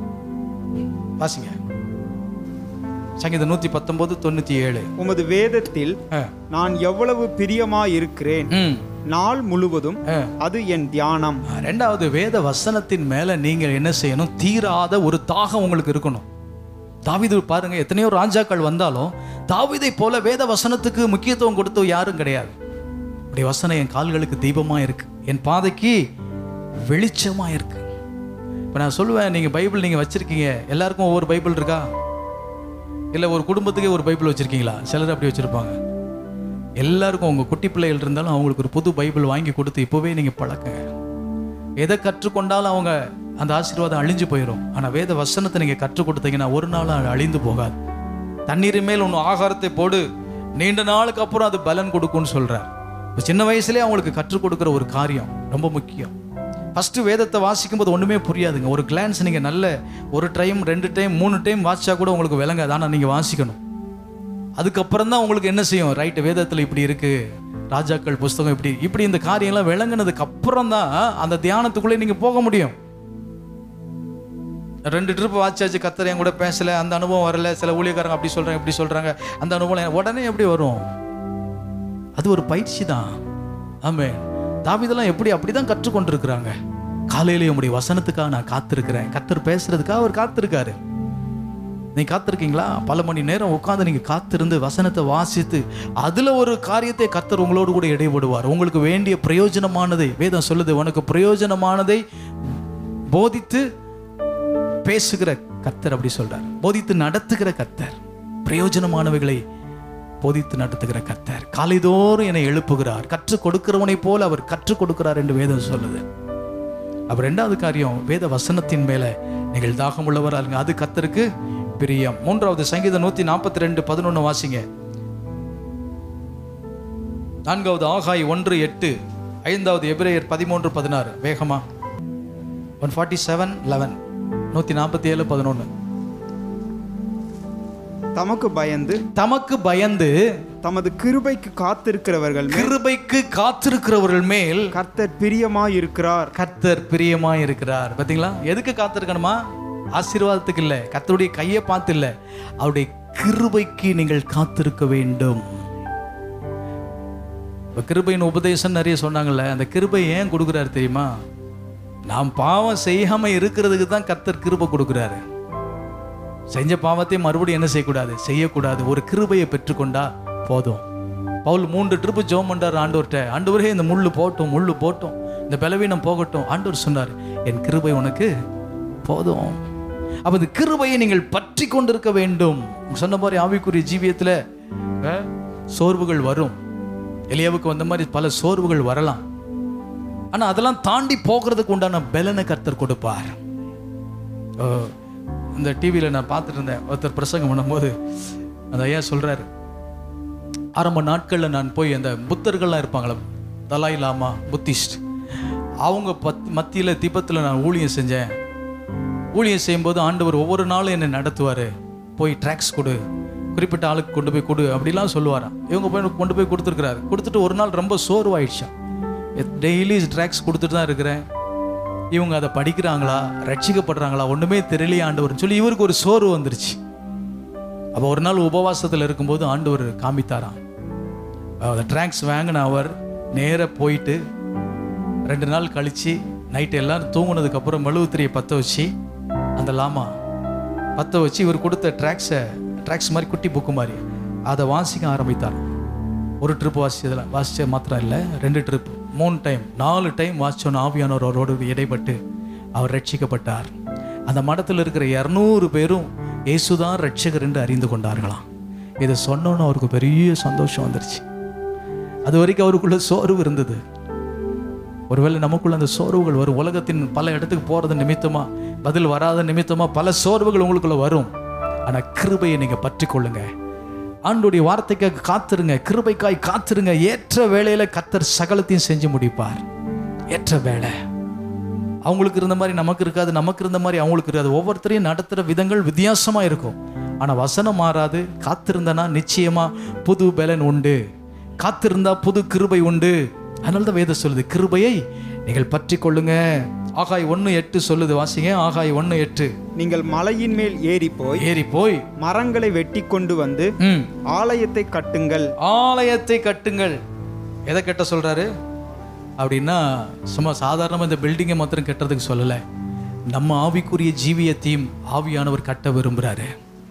வாசிங்க சங்கீதம் நூத்தி பத்தொன்பது தொண்ணூத்தி ஏழு உமது வேதத்தில் ஆ. நான் எவ்வளவு பிரியமா இருக்கிறேன் ம் நாள் முழுவதும் ஆ. அது என் தியானம் ரெண்டாவது வேத வசனத்தின் மேல நீங்க என்ன செய்யணும் தீராத ஒரு தாகம் உங்களுக்கு இருக்கணும் தாவீது பாருங்க எத்தனையோ ராஜாக்கள் வந்தாலும் தாவீதை போல வேத வசனத்துக்கு முக்கியத்துவம் கொடுத்த யாரும் கிடையாது அப்படி வசனம் என் கால்களுக்கு தீபமா இருக்கு என் பாதைக்கு வெளிச்சமா இருக்கு இப்போ நான் சொல்லுவேன் நீங்க பைபிள் நீங்க வச்சிருக்கீங்க எல்லாருக்கும் ஒவ்வொரு பைபிள் இருக்கா இல்லை ஒரு குடும்பத்துக்கே ஒரு பைபிள் வச்சிருக்கீங்களா சிலர் அப்படி வச்சிருப்பாங்க எல்லாருக்கும் உங்க குட்டி பிள்ளைகள் இருந்தாலும் அவங்களுக்கு ஒரு புது பைபிள் வாங்கி கொடுத்து இப்போவே நீங்க பழக்குங்க எதை கற்றுக்கொண்டாலும் அவங்க அந்த ஆசீர்வாதம் அழிஞ்சு போயிடும் ஆனா வேத வசனத்தை நீங்க கற்றுக் கொடுத்தீங்கன்னா ஒரு நாள் அது அழிந்து போகாது தண்ணீர் மேல் ஒன்று ஆகாரத்தை போடு நீண்ட நாளுக்கு அப்புறம் அது பலன் கொடுக்கும்னு சொல்றார் இப்ப சின்ன வயசுலேயே அவங்களுக்கு கற்றுக் கொடுக்குற ஒரு காரியம் ரொம்ப முக்கியம் ஃபர்ஸ்ட் வேதத்தை வாசிக்கும் போது ஒண்ணுமே புரியாதுங்க ஒரு கிளான்ஸ் நீங்க நல்ல ஒரு டைம் ரெண்டு டைம் மூணு டைம் வாசிச்சா கூட உங்களுக்கு விளங்காது ஆனா நீங்க வாசிக்கணும் அதுக்கப்புறம் தான் உங்களுக்கு என்ன செய்யும் ரைட் வேதத்தில் இப்படி இருக்கு ராஜாக்கள் புஸ்தகம் இப்படி இப்படி இந்த காரியம்லாம் விளங்குனதுக்கு அப்புறம் தான் அந்த தியானத்துக்குள்ளே நீங்க போக முடியும் ரெண்டு ட்ரிப் வாட்சாச்சு கத்தர் என் கூட பேசல அந்த அனுபவம் வரல சில ஊழியக்காரங்க அப்படி சொல்றாங்க இப்படி சொல்றாங்க அந்த அனுபவம் எனக்கு உடனே எப்படி வரும் அது ஒரு பயிற்சி தான் ஆமே தாவிதெல்லாம் எப்படி அப்படிதான் கற்றுக்கொண்டிருக்கிறாங்க காலையில உங்களுடைய வசனத்துக்காக நான் காத்திருக்கிறேன் கத்தர் பேசுறதுக்காக அவர் காத்திருக்காரு நீங்க காத்திருக்கீங்களா பல மணி நேரம் உட்கார்ந்து நீங்க காத்திருந்து வசனத்தை வாசித்து அதுல ஒரு காரியத்தை கத்தர் உங்களோடு கூட இடைபடுவார் உங்களுக்கு வேண்டிய பிரயோஜனமானதை வேதம் சொல்லுது உனக்கு பிரயோஜனமானதை போதித்து பேசுகிற கத்தர் அப்படி சொல்றார் போதித்து நடத்துகிற கத்தர் பிரயோஜனமானவைகளை போதித்து நடத்துகிற கத்தர் காலைதோறும் என்னை எழுப்புகிறார் கற்றுக் கொடுக்கிறவனைப் போல அவர் கற்றுக் கொடுக்கிறார் என்று வேதம் சொல்லுது அப்ப ரெண்டாவது காரியம் வேத வசனத்தின் மேல நீங்கள் தாகம் உள்ளவர் அல்லங்க அது கத்தருக்கு பிரியம் மூன்றாவது சங்கீதம் நூத்தி நாற்பத்தி ரெண்டு பதினொன்னு வாசிங்க நான்காவது ஆகாய் ஒன்று எட்டு ஐந்தாவது எபிரேயர் பதிமூன்று பதினாறு வேகமா ஒன் ஃபார்ட்டி செவன் லெவன் நூற்றி நாற்பத்தி ஏழு பதினொன்று தமக்கு பயந்து தமக்கு பயந்து தமது கிருபைக்கு காத்திருக்கிறவர்கள் மேல் கிருபைக்கு காத்திருக்கிறவர்கள் மேல் கர்த்தர் பிரியமாயிருக்கிறார் கர்த்தர் பிரியமாய் இருக்கிறார் பாத்தீங்களா எதுக்கு காத்திருக்கணுமா ஆசீர்வாதத்துக்கு இல்லை கர்த்தருடைய கையை பார்த்து இல்லை அவருடைய கிருபைக்கு நீங்கள் காத்திருக்க வேண்டும் இப்போ கிருபையின் உபதேசம் நிறைய சொன்னாங்கல்ல அந்த கிருபை ஏன் கொடுக்குறாரு தெரியுமா நாம் பாவம் செய்யாம இருக்கிறதுக்கு தான் கர்த்தர் கிருபை கொடுக்குறாரு செஞ்ச பாவத்தை மறுபடியும் என்ன செய்யக்கூடாது செய்யக்கூடாது ஒரு கிருபையை பெற்றுக்கொண்டா போதும் பவுல் மூன்று ட்ரிப்பு ஜோம் பண்ணார் ஆண்டவர்கிட்ட ஆண்டவரே இந்த முள்ளு போட்டும் முள்ளு போட்டும் இந்த பலவீனம் போகட்டும் ஆண்டவர் சொன்னார் என் கிருபை உனக்கு போதும் அப்ப இந்த கிருபையை நீங்கள் பற்றி கொண்டிருக்க வேண்டும் சொன்ன மாதிரி ஆவிக்குரிய ஜீவியத்துல அஹ், சோர்வுகள் வரும் எலியாவுக்கு வந்த மாதிரி பல சோர்வுகள் வரலாம் ஆனா அதெல்லாம் தாண்டி போகிறதுக்கு உண்டான பலனை கர்த்தர் கொடுப்பார் ஓ, இந்த டிவியில் நான் பார்த்துட்டு இருந்தேன் ஒருத்தர் பிரசங்கம் பண்ணும்போது அந்த ஐயா சொல்றாரு ஆரம்ப நாட்களில் நான் போய் அந்த புத்தர்கள்லாம் இருப்பாங்களே தலாய் லாமா புத்திஸ்ட் அவங்க பத் மத்தியில் திபத்தில் நான் ஊழியம் செஞ்சேன் ஊழியம் செய்யும்போது ஆண்டவர் ஒவ்வொரு நாளும் என்னை நடத்துவார் போய் ட்ராக்ஸ் கொடு குறிப்பிட்ட ஆளுக்கு கொண்டு போய் கொடு அப்படிலாம் சொல்லுவாராம் இவங்க போய் கொண்டு போய் கொடுத்துருக்குறாரு கொடுத்துட்டு ஒரு நாள் ரொம்ப சோர்வாயிடுச்சான் டெய்லி ட்ராக்ஸ் கொடுத்துட்டு தான் இருக்கிறேன் இவங்க அதை படிக்கிறாங்களா ரட்சிக்கப்படுறாங்களா ஒன்றுமே தெரியலையே ஆண்டவர்னு சொல்லி இவருக்கு ஒரு சோர்வு வந்துருச்சு அப்போ ஒரு நாள் உபவாசத்தில் இருக்கும்போது ஆண்டவர் காமித்தாராம் அந்த ட்ராக்ஸ் வாங்கின அவர் நேராக போயிட்டு ரெண்டு நாள் கழிச்சு நைட்டு எல்லாரும் தூங்குனதுக்கப்புறம் மெழுகுத்திரியை பற்ற வச்சு அந்த லாமா பற்ற வச்சு இவர் கொடுத்த ட்ராக்ஸை ட்ராக்ஸ் மாதிரி குட்டி புக்கு மாதிரி அதை வாசிக்க ஆரம்பித்தார் ஒரு ட்ரிப் வாசிச்சதில் வாசிச்ச மாத்திரம் இல்லை ரெண்டு ட்ரிப் மூணு டைம் நாலு டைம் வாசிச்சோன்னு ஆவியானவர் அவரோடு இடைப்பட்டு அவர் ரட்சிக்கப்பட்டார் அந்த மடத்தில் இருக்கிற இரநூறு பேரும் இயேசுதான் ரட்சகர் என்று அறிந்து கொண்டார்களாம் இதை சொன்னோன்னு அவருக்கு பெரிய சந்தோஷம் வந்துருச்சு அது வரைக்கும் அவருக்குள்ள சோர்வு இருந்தது ஒருவேளை நமக்குள்ள அந்த சோர்வுகள் வரும் உலகத்தின் பல இடத்துக்கு போறது நிமித்தமா பதில் வராத நிமித்தமா பல சோர்வுகள் உங்களுக்குள்ள வரும் ஆனா கிருபையை நீங்க பற்றி கொள்ளுங்க ஆண்டுடைய வார்த்தைக்காக காத்திருங்க கிருபைக்காய் காத்திருங்க ஏற்ற வேளையில கத்தர் சகலத்தையும் செஞ்சு முடிப்பார் ஏற்ற வேலை அவங்களுக்கு இருந்த மாதிரி நமக்கு இருக்காது நமக்கு இருந்த மாதிரி அவங்களுக்கு இருக்காது ஒவ்வொருத்தரையும் நடத்துகிற விதங்கள் வித்தியாசமாக இருக்கும் ஆனால் வசனம் மாறாது காத்திருந்தனா நிச்சயமா புது பலன் உண்டு காத்திருந்தா புது கிருபை உண்டு அதனால தான் வேதம் சொல்லுது கிருபையை நீங்கள் பற்றி கொள்ளுங்க ஆகாய் ஒன்று எட்டு சொல்லுது வாசிங்க ஆகாய் ஒன்று எட்டு நீங்கள் மலையின் மேல் ஏறி போய் ஏறி போய் மரங்களை வெட்டி கொண்டு வந்து ம் ஆலயத்தை கட்டுங்கள் ஆலயத்தை கட்டுங்கள் எதை கட்ட சொல்றாரு அப்படின்னா சும்மா சாதாரணமாக இந்த பில்டிங்கை மாத்திரம் கட்டுறதுக்கு சொல்லலை நம்ம ஆவிக்குரிய ஜீவியத்தையும் ஆவியானவர் கட்ட விரும்புகிறாரு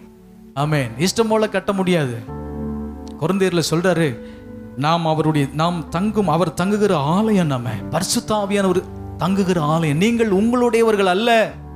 ஆமென் இஷ்டம் போல கட்ட முடியாது குழந்தையர்ல சொல்றாரு நாம் அவருடைய நாம் தங்கும் அவர் தங்குகிற ஆலயம் நம்ம பரிசுத்த ஆவியானவர் தங்குகிற ஆலயம் நீங்கள் உங்களுடையவர்கள் அல்ல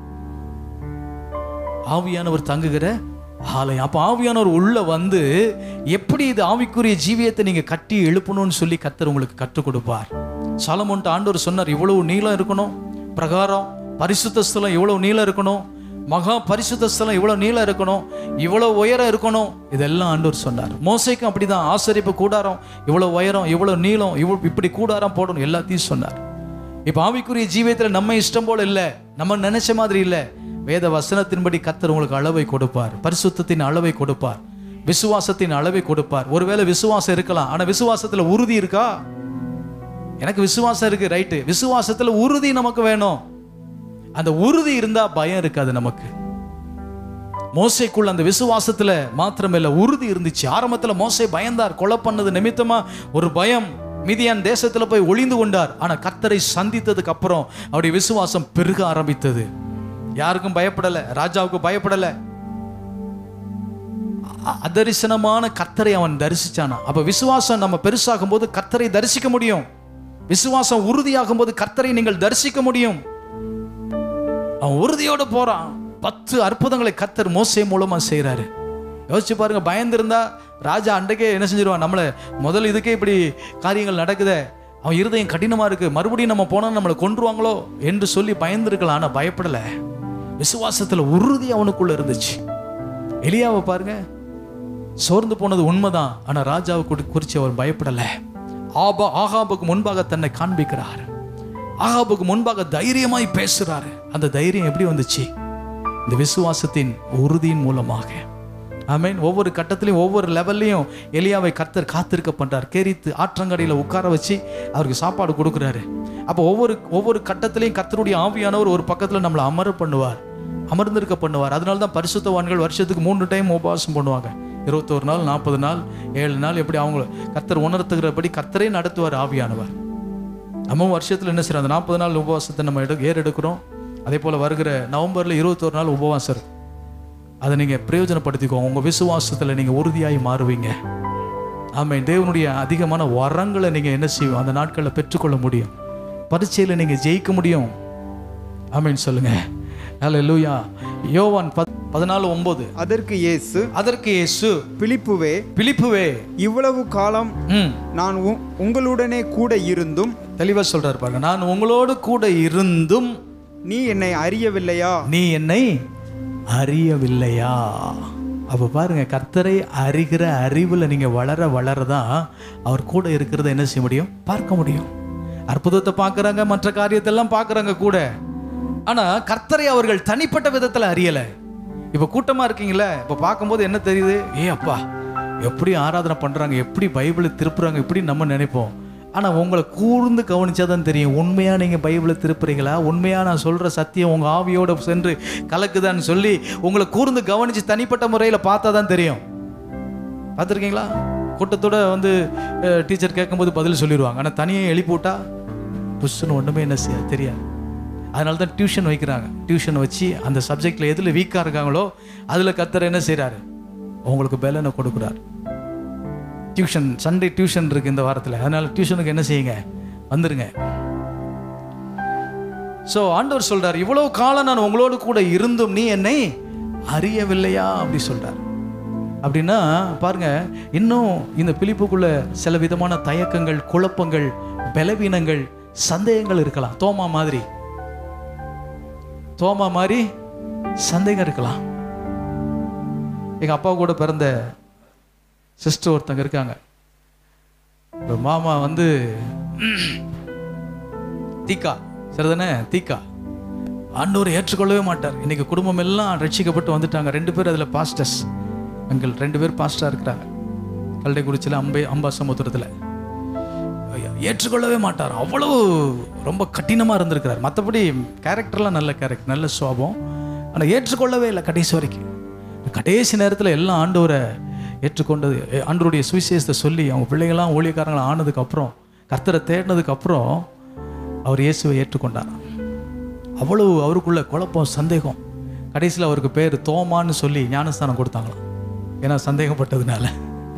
ஆவியானவர் தங்குகிற ஆலயம் அப்போ ஆவியானவர் உள்ள வந்து எப்படி இது ஆவிக்குரிய ஜீவியத்தை நீங்க கட்டி எழுப்பணும்னு சொல்லி கத்தர் உங்களுக்கு கற்றுக் கொடுப்பார் சாலமோன்ட்டு ஆண்டவர் சொன்னார் இவ்வளவு நீளம் இருக்கணும் பிரகாரம் பரிசுத்த ஸ்தலம் இவ்வளவு நீளம் இருக்கணும் மகா பரிசுத்த ஸ்தலம் இவ்வளவு நீளம் இருக்கணும் இவ்வளவு உயரம் இருக்கணும் இதெல்லாம் ஆண்டவர் சொன்னார் மோசைக்கும் அப்படிதான் ஆசரிப்பு கூடாரம் இவ்வளவு உயரம் இவ்வளவு நீளம் இவ்வளவு இப்படி கூடாரம் போடணும் எல்லாத்தையும் சொன்னார் இப்போ ஆவிக்குரிய ஜீவியத்துல நம்ம இஷ்டம் போல இல்லை நம்ம நினைச்ச மாதிரி இல்லை வேத வசனத்தின்படி கத்தர் உங்களுக்கு அளவை கொடுப்பார் பரிசுத்தத்தின் அளவை கொடுப்பார் விசுவாசத்தின் அளவை கொடுப்பார் ஒருவேளை விசுவாசம் இருக்கலாம் ஆனா விசுவாசத்துல உறுதி இருக்கா எனக்கு விசுவாசம் இருக்கு ரைட்டு விசுவாசத்துல உறுதி நமக்கு வேணும் அந்த உறுதி இருந்தா பயம் இருக்காது நமக்கு மோசைக்குள்ள அந்த விசுவாசத்துல மாத்திரமில்ல உறுதி இருந்துச்சு ஆரம்பத்துல மோசை பயந்தார் கொலை பண்ணது நிமித்தமா ஒரு பயம் மிதியான் தேசத்துல போய் ஒளிந்து கொண்டார் ஆனா கர்த்தரை சந்தித்ததுக்கு அப்புறம் அவருடைய விசுவாசம் பெருக ஆரம்பித்தது யாருக்கும் பயப்படல ராஜாவுக்கு பயப்படல அ- அதரிசனமான கர்த்தரை அவன் தரிசிச்சானா அப்ப விசுவாசம் நம்ம பெருசாகும் போது கர்த்தரை தரிசிக்க முடியும் விசுவாசம் உறுதியாகும் போது கர்த்தரை நீங்கள் தரிசிக்க முடியும் அவன் உறுதியோட போறான் பத்து அற்புதங்களை கர்த்தர் மோசே மூலமா செய்றாரு யோசிச்சு பாருங்க பயந்திருந்தா ராஜா அன்றைக்கே என்ன செஞ்சிருவான் நம்மளை முதல்ல இதுக்கே இப்படி காரியங்கள் நடக்குதே அவன் இருதயம் கடினமா இருக்கு மறுபடியும் நம்ம போனா நம்மளை கொன்றுவாங்களோ என்று சொல்லி பயந்திருக்கலாம் ஆனா பயப்படல விசுவாசத்துல உறுதி அவனுக்குள்ள இருந்துச்சு எலியாவை பாருங்க சோர்ந்து போனது உண்மைதான் ஆனா ராஜாவை குறி- குறித்து அவர் பயப்படல ஆபா ஆகாபுக்கு முன்பாக தன்னை காண்பிக்கிறார் ஆகாபுக்கு முன்பாக தைரியமாய் பேசுறாரு அந்த தைரியம் எப்படி வந்துச்சு இந்த விசுவாசத்தின் உறுதியின் மூலமாக ஆமென் ஒவ்வொரு கட்டத்திலையும் ஒவ்வொரு லெவல்லையும் எலியாவை கர்த்தர் காத்திருக்க பண்றார் கேரித்து ஆற்றங்கரையில் உட்கார வச்சு அவருக்கு சாப்பாடு கொடுக்குறாரு அப்போ ஒவ்வொரு ஒவ்வொரு கட்டத்திலையும் கர்த்தருடைய ஆவியானவர் ஒரு பக்கத்துல நம்மளை அமர பண்ணுவார் அமர்ந்திருக்க பண்ணுவார் அதனால தான் பரிசுத்தவான்கள் வருஷத்துக்கு மூணு டைம் உபவாசம் பண்ணுவாங்க இருபத்தோரு நாள் நாற்பது நாள் ஏழு நாள் எப்படி அவங்க கர்த்தர் உணர்த்துகிறபடி கர்த்தரே நடத்துவார் ஆவியானவர் நம்ம வருஷத்தில் என்ன செய்யறோம் அந்த நாற்பது நாள் உபவாசத்தை நம்ம எடு ஏறெடுக்கிறோம் அதே போல் வருகிற நவம்பரில் இருபத்தோரு நாள் உபவாசம் இருக்கு அதை நீங்கள் பிரயோஜனப்படுத்திக்கோங்க உங்கள் விசுவாசத்தில் நீங்கள் உறுதியாகி மாறுவீங்க ஆமாம் தேவனுடைய அதிகமான வரங்களை நீங்கள் என்ன செய்வோம் அந்த நாட்களில் பெற்றுக்கொள்ள முடியும் பரீட்சையில் நீங்கள் ஜெயிக்க முடியும் ஆமீன் சொல்லுங்க அல்ல லூயா யோவான் பத் பதினாலு ஒன்பது அதற்கு இயேசு அதற்கு இயேசு பிலிப்புவே பிலிப்புவே இவ்வளவு காலம் ம் நான் உ- உங்களுடனே கூட இருந்தும் தெளிவா சொல்றாரு பாருங்க நான் உங்களோடு கூட இருந்தும் நீ என்னை அறியவில்லையா நீ என்னை அறியவில்லையா அப்ப பாருங்க கர்த்தரை அறிகிற அறிவுல நீங்க வளர வளரதான் அவர் கூட இருக்கிறத என்ன செய்ய முடியும் பார்க்க முடியும் அற்புதத்தை பார்க்கறாங்க மற்ற காரியத்தெல்லாம் பார்க்கறாங்க கூட ஆனா கர்த்தரை அவர்கள் தனிப்பட்ட விதத்துல அறியல இப்ப கூட்டமா இருக்கீங்களே இப்ப பார்க்கும்போது என்ன தெரியுது ஏ அப்பா எப்படி ஆராதனை பண்றாங்க எப்படி பைபிளை திருப்புறாங்க இப்படி நம்ம நினைப்போம் ஆனா உங்களை கூர்ந்து கவனிச்சாதான் தெரியும் உண்மையா நீங்க பைபிளை திருப்புறீங்களா உண்மையா நான் சொல்ற சத்தியம் உங்க ஆவியோட சென்று கலக்குதான்னு சொல்லி உங்களை கூர்ந்து கவனிச்சு தனிப்பட்ட முறையில பார்த்தா தான் தெரியும் பார்த்துருக்கீங்களா கூட்டத்தோட வந்து டீச்சர் கேட்கும்போது பதில் சொல்லிடுவாங்க ஆனால் தனியாக எழுப்பி விட்டா புஷ்ஷுன்னு ஒன்றுமே என்ன செய்ய தெரியாது அதனால தான் டியூஷன் வைக்கிறாங்க டியூஷன் வச்சு அந்த சப்ஜெக்டில் எதில் வீக்காக இருக்காங்களோ அதில் கத்தர் என்ன செய்கிறாரு உங்களுக்கு பலனை கொடுக்குறாரு டியூஷன் சண்டே டியூஷன் இருக்கு இந்த வாரத்தில் அதனால டியூஷனுக்கு என்ன செய்யுங்க வந்துருங்க ஸோ ஆண்டவர் சொல்றார் இவ்வளவு காலம் நான் உங்களோடு கூட இருந்தும் நீ என்னை அறியவில்லையா அப்படி சொல்றார் அப்படின்னா பாருங்க இன்னும் இந்த பிலிப்புக்குள்ள சில விதமான தயக்கங்கள் குழப்பங்கள் பலவீனங்கள் சந்தேகங்கள் இருக்கலாம் தோமா மாதிரி தோமா மாதிரி சந்தேகம் இருக்கலாம் எங்க அப்பா கூட பிறந்த சிஸ்டர் ஒருத்தங்க இருக்காங்க ஒரு மாமா வந்து தீக்கா சரிதானே தீக்கா ஆண்டவரை ஏற்றுக்கொள்ளவே மாட்டார் இன்னைக்கு குடும்பம் எல்லாம் ரட்சிக்கப்பட்டு வந்துட்டாங்க ரெண்டு பேர் அதில் பாஸ்டர்ஸ் எங்கள் ரெண்டு பேர் பாஸ்டராக இருக்கிறாங்க கல்டைக்குறிச்சியில் அம்பை அம்பா சமுத்திரத்தில் ஏற்றுக்கொள்ளவே மாட்டார் அவ்வளவு ரொம்ப கடினமாக இருந்திருக்கிறார் மற்றபடி கேரக்டர்லாம் நல்ல கேரக்டர் நல்ல சுவாபம் ஆனால் ஏற்றுக்கொள்ளவே இல்லை கடைசி வரைக்கும் கடைசி நேரத்தில் எல்லாம் ஆண்டவரை ஏற்றுக்கொண்டது எ- ஆண்டவருடைய சுவிசேஷத்தை சொல்லி அவங்க பிள்ளைங்களாம் ஊழியக்காரங்களாம் ஆனதுக்கு அப்புறம் கர்த்தரை தேடினதுக்கு அப்புறம் அவர் இயேசுவை ஏற்றுக்கொண்டார் அவ்வளவு அவருக்குள்ள குழப்பம் சந்தேகம் கடைசியில் அவருக்கு பேர் தோமான்னு சொல்லி ஞானஸ்தானம் கொடுத்தாங்களாம் ஏன்னா சந்தேகப்பட்டதுனால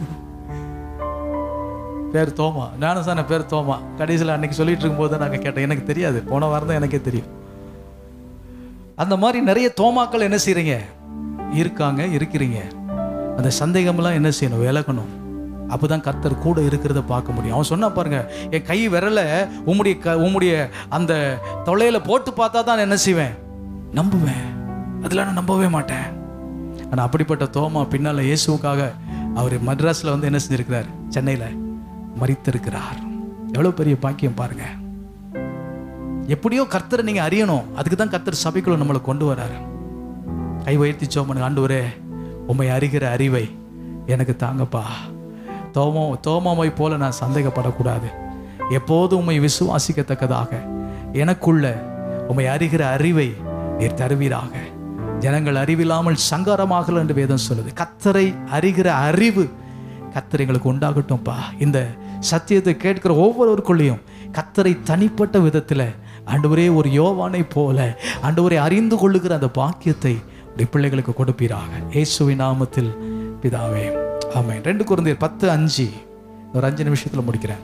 பேர் தோமா ஞானஸ்தான பேர் தோமா கடைசியில் அன்னைக்கு சொல்லிட்டு இருக்கும்போது தான் நாங்கள் கேட்டோம் எனக்கு தெரியாது போன வாரம் தான் எனக்கே தெரியும் அந்த மாதிரி நிறைய தோமாக்கள் என்ன செய்றீங்க இருக்காங்க இருக்கிறீங்க அந்த சந்தேகமெல்லாம் என்ன செய்யணும் விலகணும் அப்பதான் கர்த்தர் கூட இருக்கிறத பார்க்க முடியும் அவன் சொன்னா பாருங்க என் கை விரல உம்முடைய க உம்முடைய அந்த தொலையில போட்டு பார்த்தா தான் என்ன செய்வேன் நம்புவேன் அதில் நான் நம்பவே மாட்டேன் ஆனால் அப்படிப்பட்ட தோமா பின்னால இயேசுவுக்காக அவர் மദ്രാஸ்ல வந்து என்ன செஞ்சிருக்கிறார் சென்னையில் மறித்திருக்கிறார் எவ்வளோ பெரிய பாக்கியம் பாருங்க எப்படியோ கர்த்தரை நீங்க அறியணும் அதுக்கு தான் கர்த்தர் சபைக்குள்ள நம்மளை கொண்டு வராரு கை உயர்த்தி சோமனு ஆண்டவரே உம்மை அறிகிற அறிவை எனக்கு தாங்கப்பா தோமோ தோமாவை போல நான் சந்தேகப்படக்கூடாது எப்போதும் உம்மை விசுவாசிக்கத்தக்கதாக எனக்குள்ள உம்மை அறிகிற அறிவை நீர் தருவீராக ஜனங்கள் அறிவில்லாமல் சங்காரமாகல என்று வேதம் சொல்லுது கத்தரை அறிகிற அறிவு கத்தர் எங்களுக்கு உண்டாகட்டும்ப்பா இந்த சத்தியத்தை கேட்கிற ஒவ்வொருவருக்குள்ளேயும் கத்தரை தனிப்பட்ட விதத்தில் ஆண்டவரே ஒரு யோவானை போல ஆண்டவரை அறிந்து கொள்ளுகிற அந்த பாக்கியத்தை உடைய பிள்ளைகளுக்கு கொடுப்பீராக இயேசுவின் நாமத்தில் பிதாவே ஆமென் ரெண்டு குருந்தியர் பத்து அஞ்சு ஒரு அஞ்சு நிமிஷத்துல முடிக்கிறேன்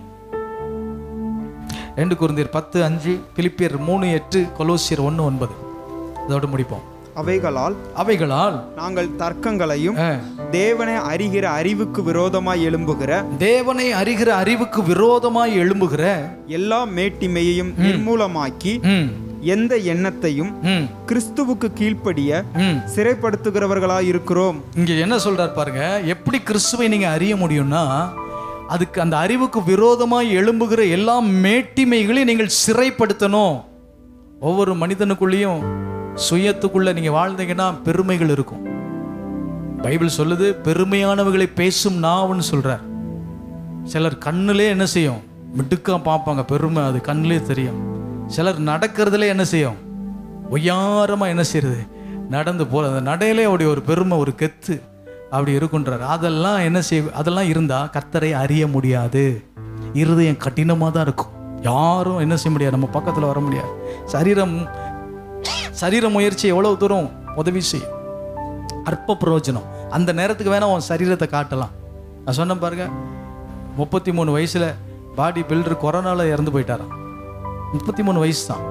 ரெண்டு குருந்தியர் பத்து அஞ்சு பிலிப்பியர் மூணு எட்டு கொலோசியர் ஒன்று ஒன்பது இதோட முடிப்போம் அவைகளால் அவைகளால் நாங்கள் தர்க்கங்களையும் ஆ, தேவனை அறிகிற அறிவுக்கு விரோதமாய் எழும்புகிற தேவனை அறிகிற அறிவுக்கு விரோதமாய் எழும்புகிற எல்லா மேட்டிமையையும் நிர்மூலமாக்கி ம், எந்த எண்ணத்தையும் ம், கிறிஸ்துவுக்கு கீழ்ப்படிய ம். சிறைப்படுத்துகிறவர்களாய் இருக்கிறோம் இங்க என்ன சொல்றார் பாருங்க எப்படி கிறிஸ்துவை நீங்க அறிய முடியும்னா அதுக்கு அந்த அறிவுக்கு விரோதமாய் எழும்புகிற எல்லா மேட்டிமைகளையும் நீங்கள் சிறைப்படுத்தணும் ஒவ்வொரு மனிதனுக்குள்ளேயும் சுயத்துக்குள்ள நீங்க வாழ்ந்தீங்கன்னா பெருமைகள் இருக்கும் பைபிள் சொல்லுது பெருமையானவர்களை பேசும் நாவுன்னு சொல்றார் சிலர் கண்ணுலே என்ன செய்யும் மிடுக்கா பார்ப்பாங்க பெருமை அது கண்ணுலே தெரியும் சிலர் நடக்கிறதுலே என்ன செய்யும் ஒய்யாரமா என்ன செய்யுது நடந்து போற அந்த நடையிலே அப்படி ஒரு பெருமை ஒரு கெத்து அப்படி இருக்குன்றார் அதெல்லாம் என்ன செய் அதெல்லாம் இருந்தா கர்த்தரை அறிய முடியாது இருதயம் கடினமாக தான் இருக்கும் யாரும் என்ன செய்ய முடியாது நம்ம பக்கத்தில் வர முடியாது சரீரம் சரீர முயற்சி எவ்வளவு தூரம் உதவி செய்யும் அற்ப பிரயோஜனம் அந்த நேரத்துக்கு வேணா உன் சரீரத்தை காட்டலாம் நான் சொன்னேன் பாருங்க முப்பத்தி மூணு வயசுல பாடி பில்டர் கொரோனால இறந்து போயிட்டாராம் முப்பத்தி மூணு வயசு தான்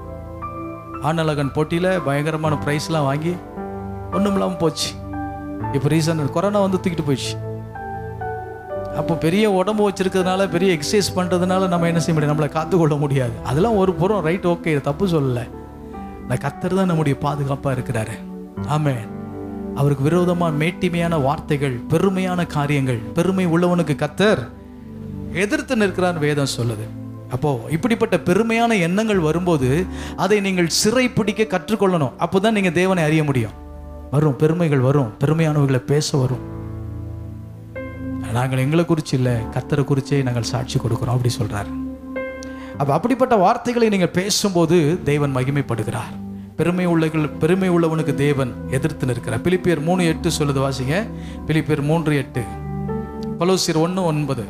ஆனழகன் போட்டியில் பயங்கரமான ப்ரைஸ்லாம் வாங்கி ஒன்றும் இல்லாமல் போச்சு இப்போ ரீசன் கொரோனா வந்து தூக்கிட்டு போயிடுச்சு அப்போ பெரிய உடம்பு வச்சிருக்கிறதுனால பெரிய எக்ஸசைஸ் பண்ணுறதுனால நம்ம என்ன செய்ய முடியாது நம்மளை காத்துக்கொள்ள முடியாது அதெல்லாம் ஒரு புறம் ரைட் ஓகே தப்பு சொல்லலை நான் கத்தர் தான் நம்முடைய பாதுகாப்பாக இருக்கிறாரு ஆமென் அவருக்கு விரோதமாக மேட்டிமையான வார்த்தைகள் பெருமையான காரியங்கள் பெருமை உள்ளவனுக்கு கத்தர் எதிர்த்து நிற்கிறான்னு வேதம் சொல்லுது அப்போ இப்படிப்பட்ட பெருமையான எண்ணங்கள் வரும்போது அதை நீங்கள் சிறை பிடிக்க கற்றுக்கொள்ளணும் அப்போதான் நீங்க தேவனை அறிய முடியும் வரும் பெருமைகள் வரும் பெருமையானவர்களை பேச வரும் நாங்கள் எங்களை குறித்து இல்லை கத்தரை குறிச்சே நாங்கள் சாட்சி கொடுக்குறோம் அப்படி சொல்றார் அப்ப அப்படிப்பட்ட வார்த்தைகளை நீங்கள் பேசும்போது தேவன் மகிமைப்படுகிறார் பெருமை உள்ளகள் பெருமை உள்ளவனுக்கு தேவன் எதிர்த்து நிற்கிறார் பிலிப்பியர் மூணு எட்டு சொல்லுது வாசிங்க பிலிப்பியர் மூன்று எட்டு கொலோசியர் ஒன்று ஒன்பது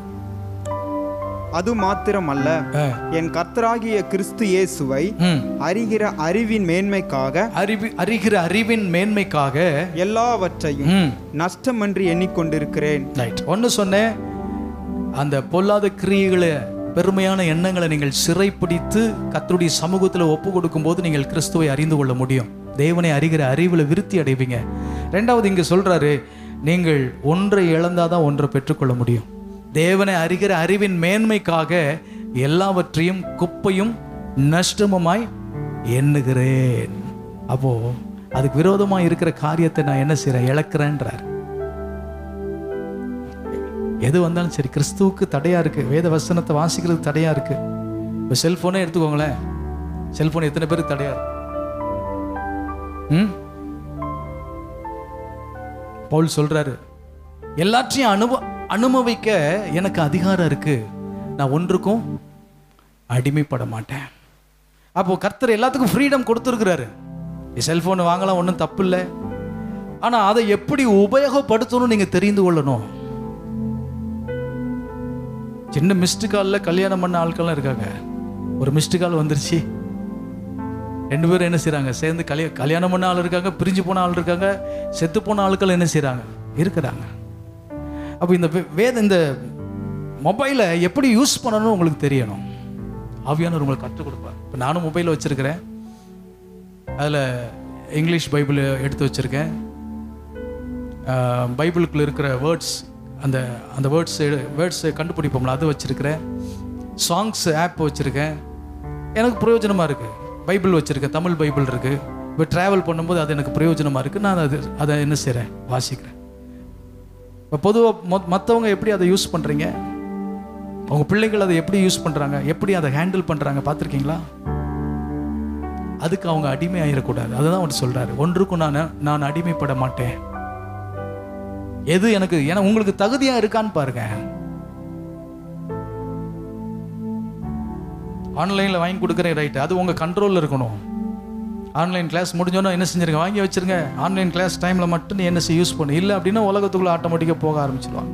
அது மாத்திரமல்ல ஆ. என் கர்த்தராகிய கிறிஸ்து இயேசுவை ம். அறிகிற அறிவின் மேன்மைக்காக அறிவி அறிகிற அறிவின் மேன்மைக்காக எல்லாவற்றையும் ம் நஷ்டமன்றி எண்ணிக்கொண்டிருக்கிறேன் ரைட் ஒன்று சொன்னேன் அந்த பொல்லாத கிரியைகளை பெருமையான எண்ணங்களை நீங்கள் சிறைப்பிடித்து கர்த்தருடைய சமூகத்தில் ஒப்பு கொடுக்கும்போது நீங்கள் கிறிஸ்துவை அறிந்து கொள்ள முடியும் தேவனை அறிகிற அறிவில் விருத்தி அடைவீங்க ரெண்டாவது இங்கே சொல்றாரு நீங்கள் ஒன்றை இழந்தாதான் ஒன்றை பெற்றுக்கொள்ள முடியும் தேவனை அறிகிற அறிவின் மேன்மைக்காக எல்லாவற்றையும் குப்பையும் நஷ்டமுமாய் எண்ணுகிறேன் அப்போ அதுக்கு விரோதமாக இருக்கிற காரியத்தை நான் என்ன செய்கிறேன் இழக்கிறேன்றார் எது வந்தாலும் சரி கிறிஸ்துவுக்கு தடையா இருக்கு வேத வசனத்தை வாசிக்கிறது தடையா இருக்கு இப்போ செல்போனே எடுத்துக்கோங்களேன் செல்போன் எத்தனை பேருக்கு தடையா இருக்கு ம் பவுல் சொல்றாரு எல்லாற்றையும் அனுப அனுபவிக்க எனக்கு அதிகாரம் இருக்கு நான் ஒன்றுக்கும் அடிமைப்பட மாட்டேன் அப்போ கர்த்தர் எல்லாத்துக்கும் ஃப்ரீடம் கொடுத்துருக்கிறாரு செல்போன் வாங்கலாம் ஒன்றும் தப்பு இல்லை ஆனால் அதை எப்படி உபயோகப்படுத்தணும்னு நீங்கள் தெரிந்து கொள்ளணும் சின்ன மிஸ்டு காலில் கல்யாணம் பண்ண ஆட்கள்லாம் இருக்காங்க ஒரு மிஸ்டு கால் வந்துருச்சு ரெண்டு பேரும் என்ன செய்கிறாங்க சேர்ந்து கல்யா கல்யாணம் பண்ண ஆள் இருக்காங்க பிரிஞ்சு போன ஆள் இருக்காங்க செத்து போன ஆட்கள் என்ன செய்கிறாங்க இருக்கிறாங்க அப்போ இந்த வே- வேத இந்த மொபைலை எப்படி யூஸ் பண்ணணும்னு உங்களுக்கு தெரியணும் ஆவியானவர் உங்களுக்கு கற்றுக் கொடுப்பார் இப்போ நானும் மொபைல் வச்சுருக்கிறேன் அதில் இங்கிலீஷ் பைபிள் எடுத்து வச்சுருக்கேன் பைபிளுக்குள்ள இருக்கிற வேர்ட்ஸ் அந்த அந்த வேர்ட்ஸ் வேர்ட்ஸை கண்டுபிடிப்போம்ல அது வச்சுருக்கிறேன் சாங்ஸ் ஆப் வச்சுருக்கேன் எனக்கு பிரயோஜனமாக இருக்குது பைபிள் வச்சுருக்கேன் தமிழ் பைபிள் இருக்குது இப்போ ட்ராவல் பண்ணும்போது அது எனக்கு பிரயோஜனமாக இருக்குது நான் அது அதை என்ன செய்கிறேன் வாசிக்கிறேன் இப்போ பொதுவாக மற்றவங்க எப்படி அதை யூஸ் பண்ணுறீங்க உங்க பிள்ளைகள் அதை எப்படி யூஸ் பண்ணுறாங்க எப்படி அதை ஹேண்டில் பண்ணுறாங்க பார்த்துருக்கீங்களா அதுக்கு அவங்க அடிமை ஆயிடக்கூடாது அதுதான் அவர் சொல்றாரு ஒன்றுக்கும் நான் நான் அடிமைப்பட மாட்டேன் எது எனக்கு ஏன்னா உங்களுக்கு தகுதியா இருக்கான்னு பாருங்க ஆன்லைனில் வாங்கி கொடுக்குறேன் ரைட்டு அது உங்கள் கண்ட்ரோலில் இருக்கணும் ஆன்லைன் கிளாஸ் முடிஞ்சோன்னா என்ன செஞ்சிருங்க வாங்கி வச்சிருங்க ஆன்லைன் கிளாஸ் டைமில் மட்டும் நீ என்ன யூஸ் பண்ணு இல்லை அப்படின்னா உலகத்துக்குள்ள ஆட்டோமேட்டிக்காக போக ஆரம்பிச்சிடுவாங்க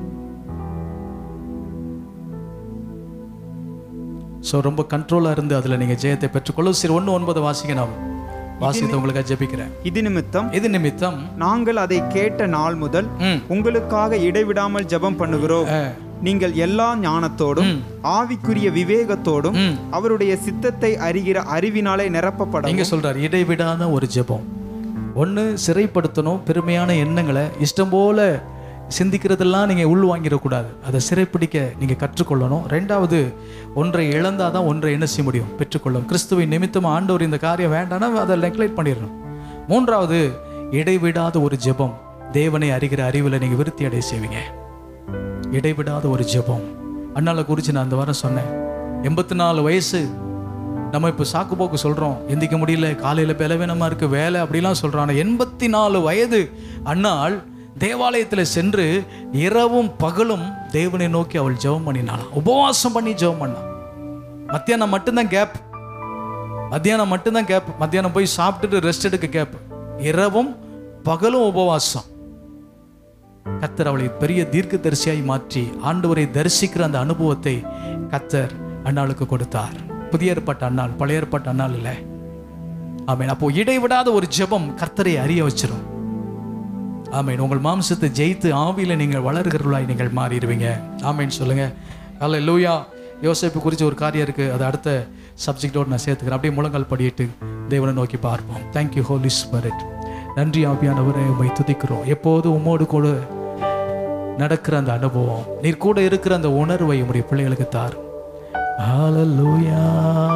ஸோ ரொம்ப கண்ட்ரோலாக இருந்து அதில் நீங்கள் ஜெயத்தை பெற்றுக்கொள்ளும் சரி ஒன்று ஒன்பது வாசிக்க நான் வாசித்து உங்களுக்காக ஜெபிக்கிறேன் இது நிமித்தம் இது நிமித்தம் நாங்கள் அதை கேட்ட நாள் முதல் ம் உங்களுக்காக இடைவிடாமல் ஜெபம் பண்ணுகிறோம் ஆ, நீங்கள் எல்லா ஞானத்தோடும் ஆவிக்குரிய விவேகத்தோடும் ம். அவருடைய சித்தத்தை அறிகிற அறிவினாலே நிரப்பப்பட இங்க சொல்றார் இடைவிடாத ஒரு ஜெபம் ஒன்று சிறைப்படுத்தணும் பெருமையான எண்ணங்களை இஷ்டம் போல சிந்திக்கிறதெல்லாம் நீங்கள் உள் வாங்கிடக்கூடாது அதை சிறைப்பிடிக்க நீங்கள் கற்றுக்கொள்ளணும் ரெண்டாவது ஒன்றை இழந்தாதான் தான் ஒன்றை என்ன செய்ய முடியும் பெற்றுக்கொள்ளும் கிறிஸ்துவை நிமித்தம் ஆண்டவர் இந்த காரியம் வேண்டாம்னா அதை நெக்லெக்ட் பண்ணிடணும் மூன்றாவது இடைவிடாத ஒரு ஜெபம் தேவனை அறிகிற அறிவில் நீங்கள் விருத்தி அடைய செய்வீங்க இடைவிடாத ஒரு ஜெபம் அண்ணால குறித்து நான் அந்த வாரம் சொன்னேன் எண்பத்தி நாலு வயசு நம்ம இப்போ சாக்கு போக்கு சொல்கிறோம் எந்திக்க முடியல காலையில் பலவீனமாக இருக்கு வேலை அப்படிலாம் சொல்கிறோம் ஆனால் எண்பத்தி நாலு வயது அண்ணாள் தேவாலயத்தில் சென்று இரவும் பகலும் தேவனை நோக்கி அவள் ஜெபம் பண்ணினாளாம் உபவாசம் பண்ணி ஜெபம் பண்ணாள் மத்தியானம் மட்டும்தான் கேப் மத்தியானம் மட்டும்தான் கேப் மத்தியானம் போய் சாப்பிட்டுட்டு ரெஸ்ட் எடுக்க கேப் இரவும் பகலும் உபவாசம் கத்தர் அவளை பெரிய தீர்க்கதரிசியாய் மாற்றி ஆண்டவரை தரிசிக்கிற அந்த அனுபவத்தை கத்தர் அண்ணாளுக்கு கொடுத்தார் புதிய ஏற்பாட்டு அண்ணாள் பழைய ஏற்பாட்டு அண்ணாள் இல்லை ஆமேன் அப்போ இடைவிடாத ஒரு ஜெபம் கர்த்தரை அறிய வச்சிரும் ஆமேன் உங்கள் மாம்சத்தை ஜெயித்து ஆவியில நீங்கள் வளர்கிறவர்களாய் நீங்கள் மாறிடுவீங்க ஆமேன் சொல்லுங்க அல்ல லூயா யோசிப்பு குறித்து ஒரு காரியம் இருக்கு அது அடுத்த சப்ஜெக்டோடு நான் சேர்த்துக்கிறேன் அப்படியே முழங்கால் படியிட்டு தேவனை நோக்கி பார்ப்போம் தேங்க்யூ ஹோலி ஸ்பிரிட் நன்றி ஆவியானவரை உம்மை துதிக்கிறோம் எப்போது உம்மோடு கூட நடக்கிற அந்த அனுபவம் நீர் கூட இருக்கிற அந்த உணர்வை உம்முடைய பிள்ளைகளுக்கு தார் Hallelujah.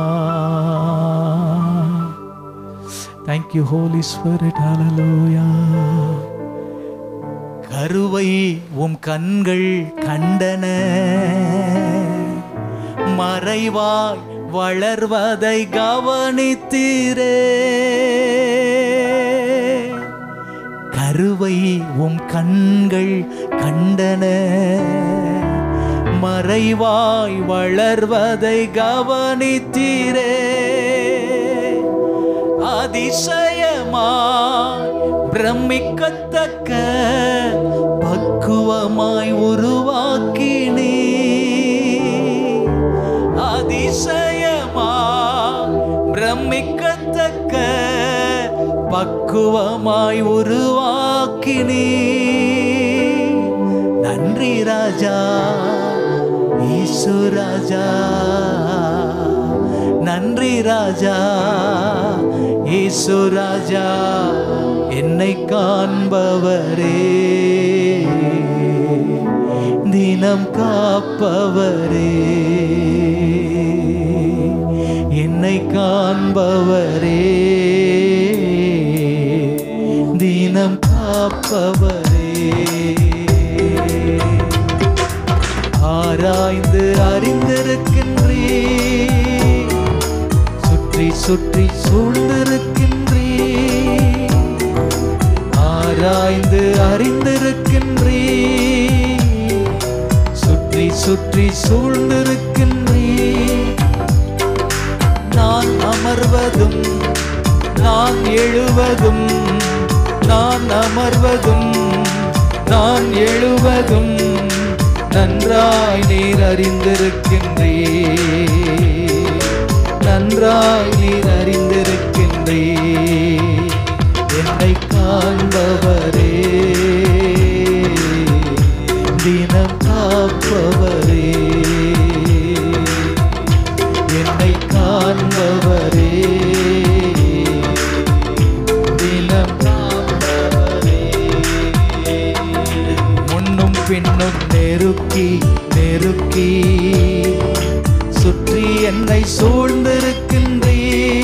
Thank you, Holy Spirit. Hallelujah. கருவை உம் கண்கள் கண்டன மறைவாய் வளர்வதை கவனித்தீரே கருவை உம் கண்கள் கண்டன மறைவாய் வளர்வதை கவனித்தீரே அதிசயமாய் பிரமிக்கத்தக்க பக்குவமாய் உருவாக்கினீ அதிசயமாய் பிரமிக்கத்தக்க பக்குவமாய் உருவாக்கினீ நன்றி ராஜா ஈசு ராஜா நன்றி ராஜா ஈசு ராஜா என்னை காண்பவரே தினம் காப்பவரே என்னை காண்பவரே தினம் காப்பவரே ஆராய்ந்து அறிந்திருக்கின்றே சுற்றி சுற்றி சூழ்ந்திருக்கின்றே ஆராய்ந்து அறிந்திருக்கின்றே சுற்றி சுற்றி சூழ்ந்திருக்கின்றே நான் அமர்வதும் நான் எழுவதும் நான் அமர்வதும் நான் எழுவதும் நன்றாய் நீர் அறிந்திருக்கின்றே நன்றாய் நீர் அறிந்திருக்கின்றே என்னை காண்பவரே தினம் காப்பவரே என்னை காண்பவரே தினம் காப்பவரே முன்னும் பின்னும் நெருக்கி நெருக்கி சுற்றி என்னை சூழ்ந்திருக்கின்றே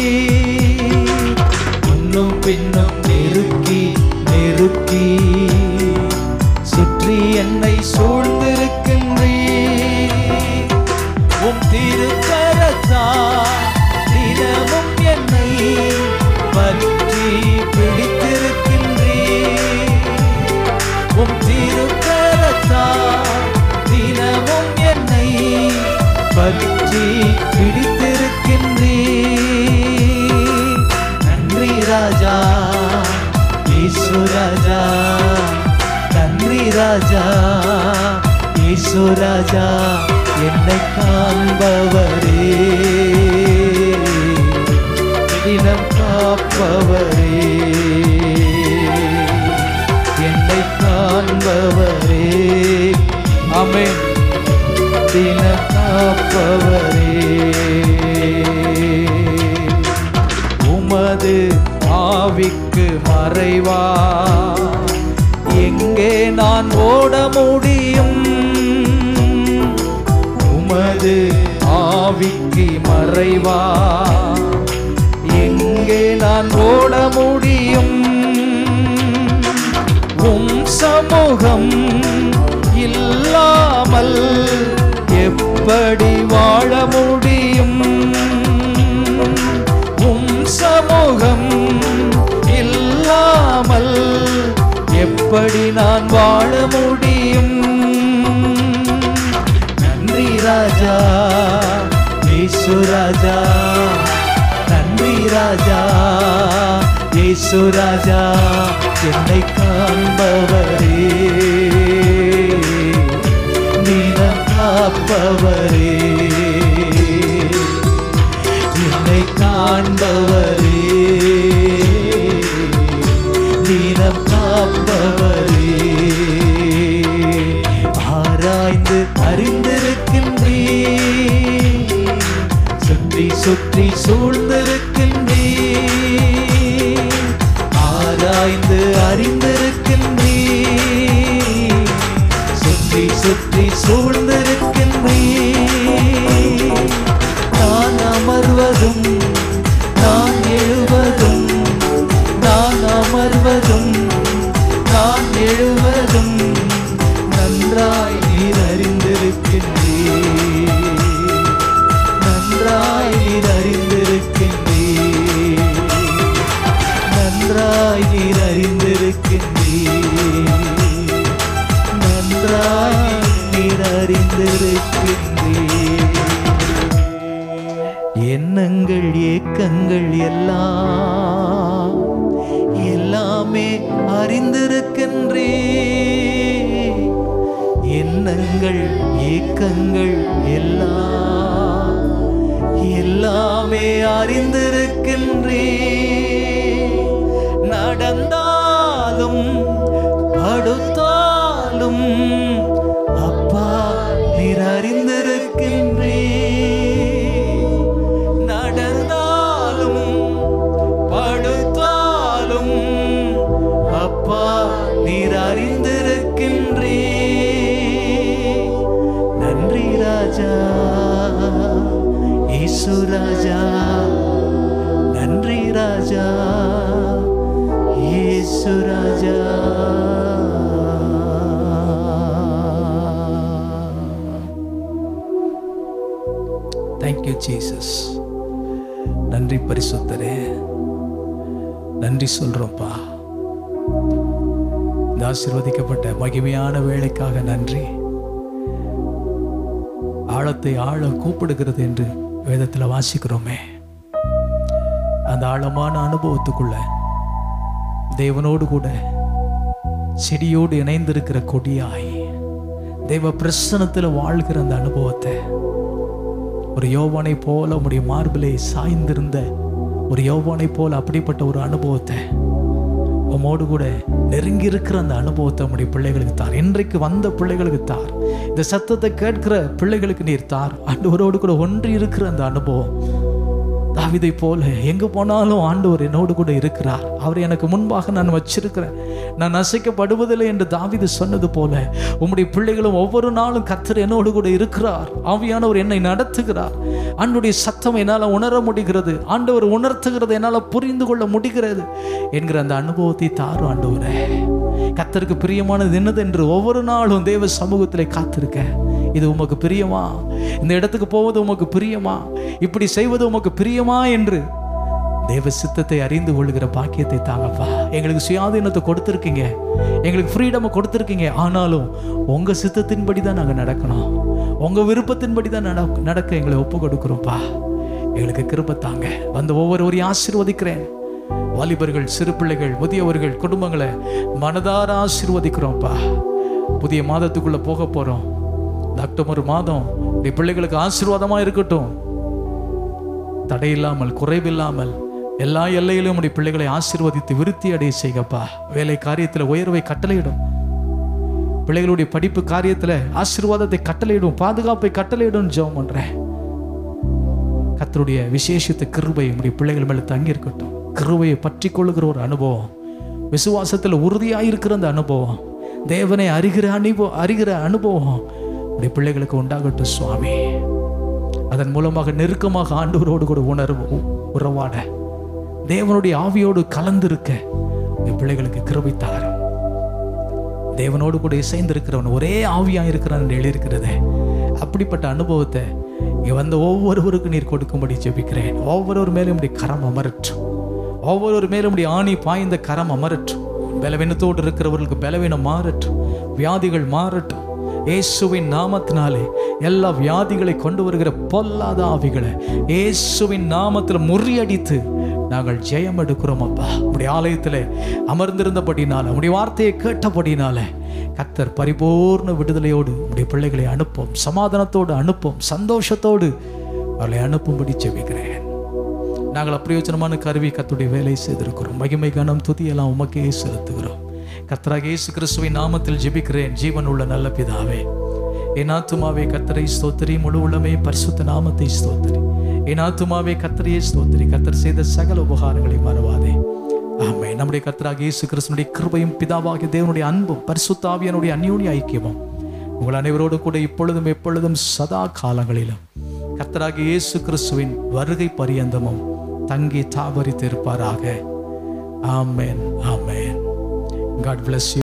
முன்னும் பின்னும் நெருக்கி நெருக்கி சுற்றி என்னை சூழ்ந்திருக்கின்றே உம் திருக்கரத்தா தினமும் என்னை பற்றி பிடித்திருக்கின்றே உம் திருக்க பற்றி பிடித்திருக்கின்றீ நன்றி ராஜா இயேசு ராஜா நன்றி ராஜா இயேசு ராஜா என்னை காண்பவரே தினம் காப்பவரே என்னை காண்பவரே ஆமென் தினம் காப்பவரே உமது ஆவிக்கு மறைவா எங்கே நான் ஓட முடியும் உமது ஆவிக்கு மறைவா எங்கே நான் ஓட முடியும் உம் சமூகம் இல்லாமல் எப்படி வாழ முடியும் உம் சமூகம் இல்லாமல் எப்படி நான் வாழ முடியும் நன்றி ராஜா இயேசு ராஜா நன்றி ராஜா இயேசு ராஜா என்னை காண்பவரே நீனம் காப்பவரே என்னை காண்பவரே நீனம் காப்பவரே ஆராய்ந்து அறிந்திருக்கின்றீ சுற்றி சுற்றி சூழ்ந்திருக்கின்றீ ஆராய்ந்து அறிந்திருக்கின்றீ சுற்றி சுற்றி சூழ்ந்திருக்கின்றீ நான் அமர்வதும் நான் எழுவதும் நான் அமர்வதும் நான் எழுவதும் நன்றாய் நீர் அறிந்திருக்கின்றீ நன்றாய் நீர் அறிந்திருக்கின்றீ நன்றாய் நீர் அறிந்திருக்கின்றீ நன்றாய் நீர் அறிந்திருக்கின்றீ எண்ணங்கள் ஏக்கங்கள் எல்லாம் எல்லாமே அறிந்திருக்கின்றே எண்ணங்கள் ஏக்கங்கள் எல்லாம் எல்லாமே அறிந்திருக்கின்றே நடந்தாலும் படுத்தாலும் அப்பா நீர் அறிந்திருக்கின்றே நடந்தாலும் படுத்தாலும் அப்பா நீர் அறிந்திருக்கின்றே நன்றி ராஜா இயேசு ராஜா நன்றி ராஜா இயேசு ராஜா தேங்க்யூ ஜீசஸ் நன்றி பரிசுத்தரே நன்றி சொல்றோம்ப்பா இந்த ஆசீர்வதிக்கப்பட்ட மகிமையான வேலைக்காக நன்றி ஆழத்தை ஆழ கூப்பிடுகிறது என்று வேதத்தில் வாசிக்கிறோமே அந்த ஆழமான அனுபவத்துக்குள்ள தேவனோடு கூட செடியோடு இணைந்திருக்கிற கொடியாய் தெய்வ பிரசனத்தில் வாழ்கிற அந்த அனுபவத்தை ஒரு யோவானை போல உடைய மார்பிலே சாய்ந்திருந்த ஒரு யோவானை போல அப்படிப்பட்ட ஒரு அனுபவத்தை உமோடு கூட நெருங்கி இருக்கிற அந்த அனுபவத்தை உடைய பிள்ளைகளுக்கு தார் இன்றைக்கு வந்த பிள்ளைகளுக்கு தார் இந்த சத்தத்தை கேட்கிற பிள்ளைகளுக்கு நீர் தார் ஆண்டவரோடு கூட ஒன்றி இருக்கிற அந்த அனுபவம் தாவிதை போல எங்க போனாலும் ஆண்டவர் என்னோடு கூட இருக்கிறார் அவர் எனக்கு முன்பாக நான் வச்சிருக்கிறேன் நான் அசைக்கப்படுவதில்லை என்று தாவிது சொன்னது போல உம்முடைய பிள்ளைகளும் ஒவ்வொரு நாளும் கர்த்தர் என்னோடு கூட இருக்கிறார் ஆவியானவர் என்னை நடத்துகிறார் ஆண்டுடைய சத்தம் என்னால் உணர முடிகிறது ஆண்டவர் உணர்த்துகிறது என்னால் புரிந்து கொள்ள முடிகிறது என்கிற அந்த அனுபவத்தை தாரும் ஆண்டவரே கர்த்தருக்கு பிரியமானது என்னது என்று ஒவ்வொரு நாளும் தேவ சமூகத்திலே காத்திருக்க இது உமக்கு பிரியமா இந்த இடத்துக்கு போவது உமக்கு பிரியமா இப்படி செய்வது உமக்கு பிரியமா என்று தேவ சித்தத்தை அறிந்து கொள்கிற பாக்கியத்தை தாங்கப்பா எங்களுக்கு சுயாதீனத்தை கொடுத்துருக்கீங்க எங்களுக்கு ஃப்ரீடமை கொடுத்துருக்கீங்க ஆனாலும் உங்க சித்தத்தின்படி தான் நாங்கள் நடக்கணும் உங்க விருப்பத்தின்படி தான் நட- நடக்க எங்களை ஒப்பு கொடுக்குறோம்ப்பா எங்களுக்கு கிருபை தாங்க வந்து ஒவ்வொருவரையும் ஆசீர்வதிக்கிறேன் வாலிபர்கள் சிறு பிள்ளைகள் முதியவர்கள் குடும்பங்களை மனதார ஆசீர்வதிக்கிறோம்ப்பா புதிய மாதத்துக்குள்ள போக போறோம் இந்த அக்டோபர் மாதம் இந்த பிள்ளைகளுக்கு ஆசீர்வாதமா இருக்கட்டும் தடையில்லாமல் குறைவில்லாமல் எல்லா எல்லையிலும் உடைய பிள்ளைகளை ஆசீர்வதித்து விருத்தி அடைய செய்கப்பா வேலை காரியத்தில் உயர்வை கட்டளையிடும் பிள்ளைகளுடைய படிப்பு காரியத்தில் ஆசீர்வாதத்தை கட்டளையிடும் பாதுகாப்பை கட்டளையிடும் ஜெபம் பண்றேன் கர்த்தருடைய விசேஷித்த கிருபை உடைய பிள்ளைகள் மேல தங்கி இருக்கட்டும் கிருபையை பற்றி கொள்ளுகிற ஒரு அனுபவம் விசுவாசத்தில் உறுதியாயிருக்கிற அந்த அனுபவம் தேவனை அறிகிற அனுபவம் அறிகிற அனுபவம் உடைய பிள்ளைகளுக்கு உண்டாகட்டும் சுவாமி அதன் மூலமாக நெருக்கமாக ஆண்டவரோடு கூட உணர்வு உறவாட தேவனுடைய ஆவியோடு கலந்திருக்க உடைய பிள்ளைகளுக்கு கிருபை தாரும் தேவனோடு கூட இசைந்திருக்கிறவன் ஒரே ஆவியா இருக்கிறான் என்று எழுதியிருக்கிறதே அப்படிப்பட்ட அனுபவத்தை இங்க வந்த ஒவ்வொருவருக்கும் நீர் கொடுக்கும்படி ஜெபிக்கிறேன் ஒவ்வொருவர் மேலும் உடைய கரம் அமரற்றும் ஒவ்வொருவர் மேலும் உடைய ஆணி பாய்ந்த கரம் அமரற்றும் பலவீனத்தோடு இருக்கிறவர்களுக்கு பலவீனம் மாறட்டும் வியாதிகள் மாறட்டும் இயேசுவின் நாமத்தினாலே எல்லா வியாதிகளை கொண்டு வருகிற பொல்லாத ஆவிகளை இயேசுவின் நாமத்தில் முறியடித்து நாங்கள் ஜெயம் எடுக்கிறோம் அப்பா உடைய ஆலயத்தில் அமர்ந்திருந்தபடினால உடைய வார்த்தையை கேட்டபடினால கத்தர் பரிபூர்ண விடுதலையோடு உடைய பிள்ளைகளை அனுப்பும் சமாதானத்தோடு அனுப்பும் சந்தோஷத்தோடு அவர்களை அனுப்பும்படி ஜெபிக்கிறேன் நாங்கள் அப்பிரயோஜனமான கருவி கத்துடைய வேலை செய்திருக்கிறோம் மகிமை கனம் துதியெல்லாம் உமக்கே செலுத்துகிறோம் கர்த்தராக இயேசு கிறிஸ்துவின் நாமத்தில் ஜெபிக்கிறேன் ஜீவன் உள்ள நல்ல பிதாவே என் ஆத்துமாவே கத்தரை ஸ்தோத்திரி முழு உள்ளமே பரிசுத்த நாமத்தை ஸ்தோத்திரி என் ஆத்துமாவே கத்தரையே ஸ்தோத்திரி கத்தர் செய்த சகல உபகாரங்களை மறவாதே ஆமே நம்முடைய கர்த்தராக இயேசு கிறிஸ்துனுடைய கிருபையும் பிதாவாகிய தேவனுடைய அன்பும் பரிசுத்தாவியனுடைய அந்யோன்ய ஐக்கியமும் உங்கள் அனைவரோடு கூட இப்பொழுதும் எப்பொழுதும் சதா காலங்களிலும் கர்த்தராகிய இயேசு கிறிஸ்துவின் வருகை பரியந்தமும் தங்கி தாபரித்து இருப்பாராக amen amen God bless you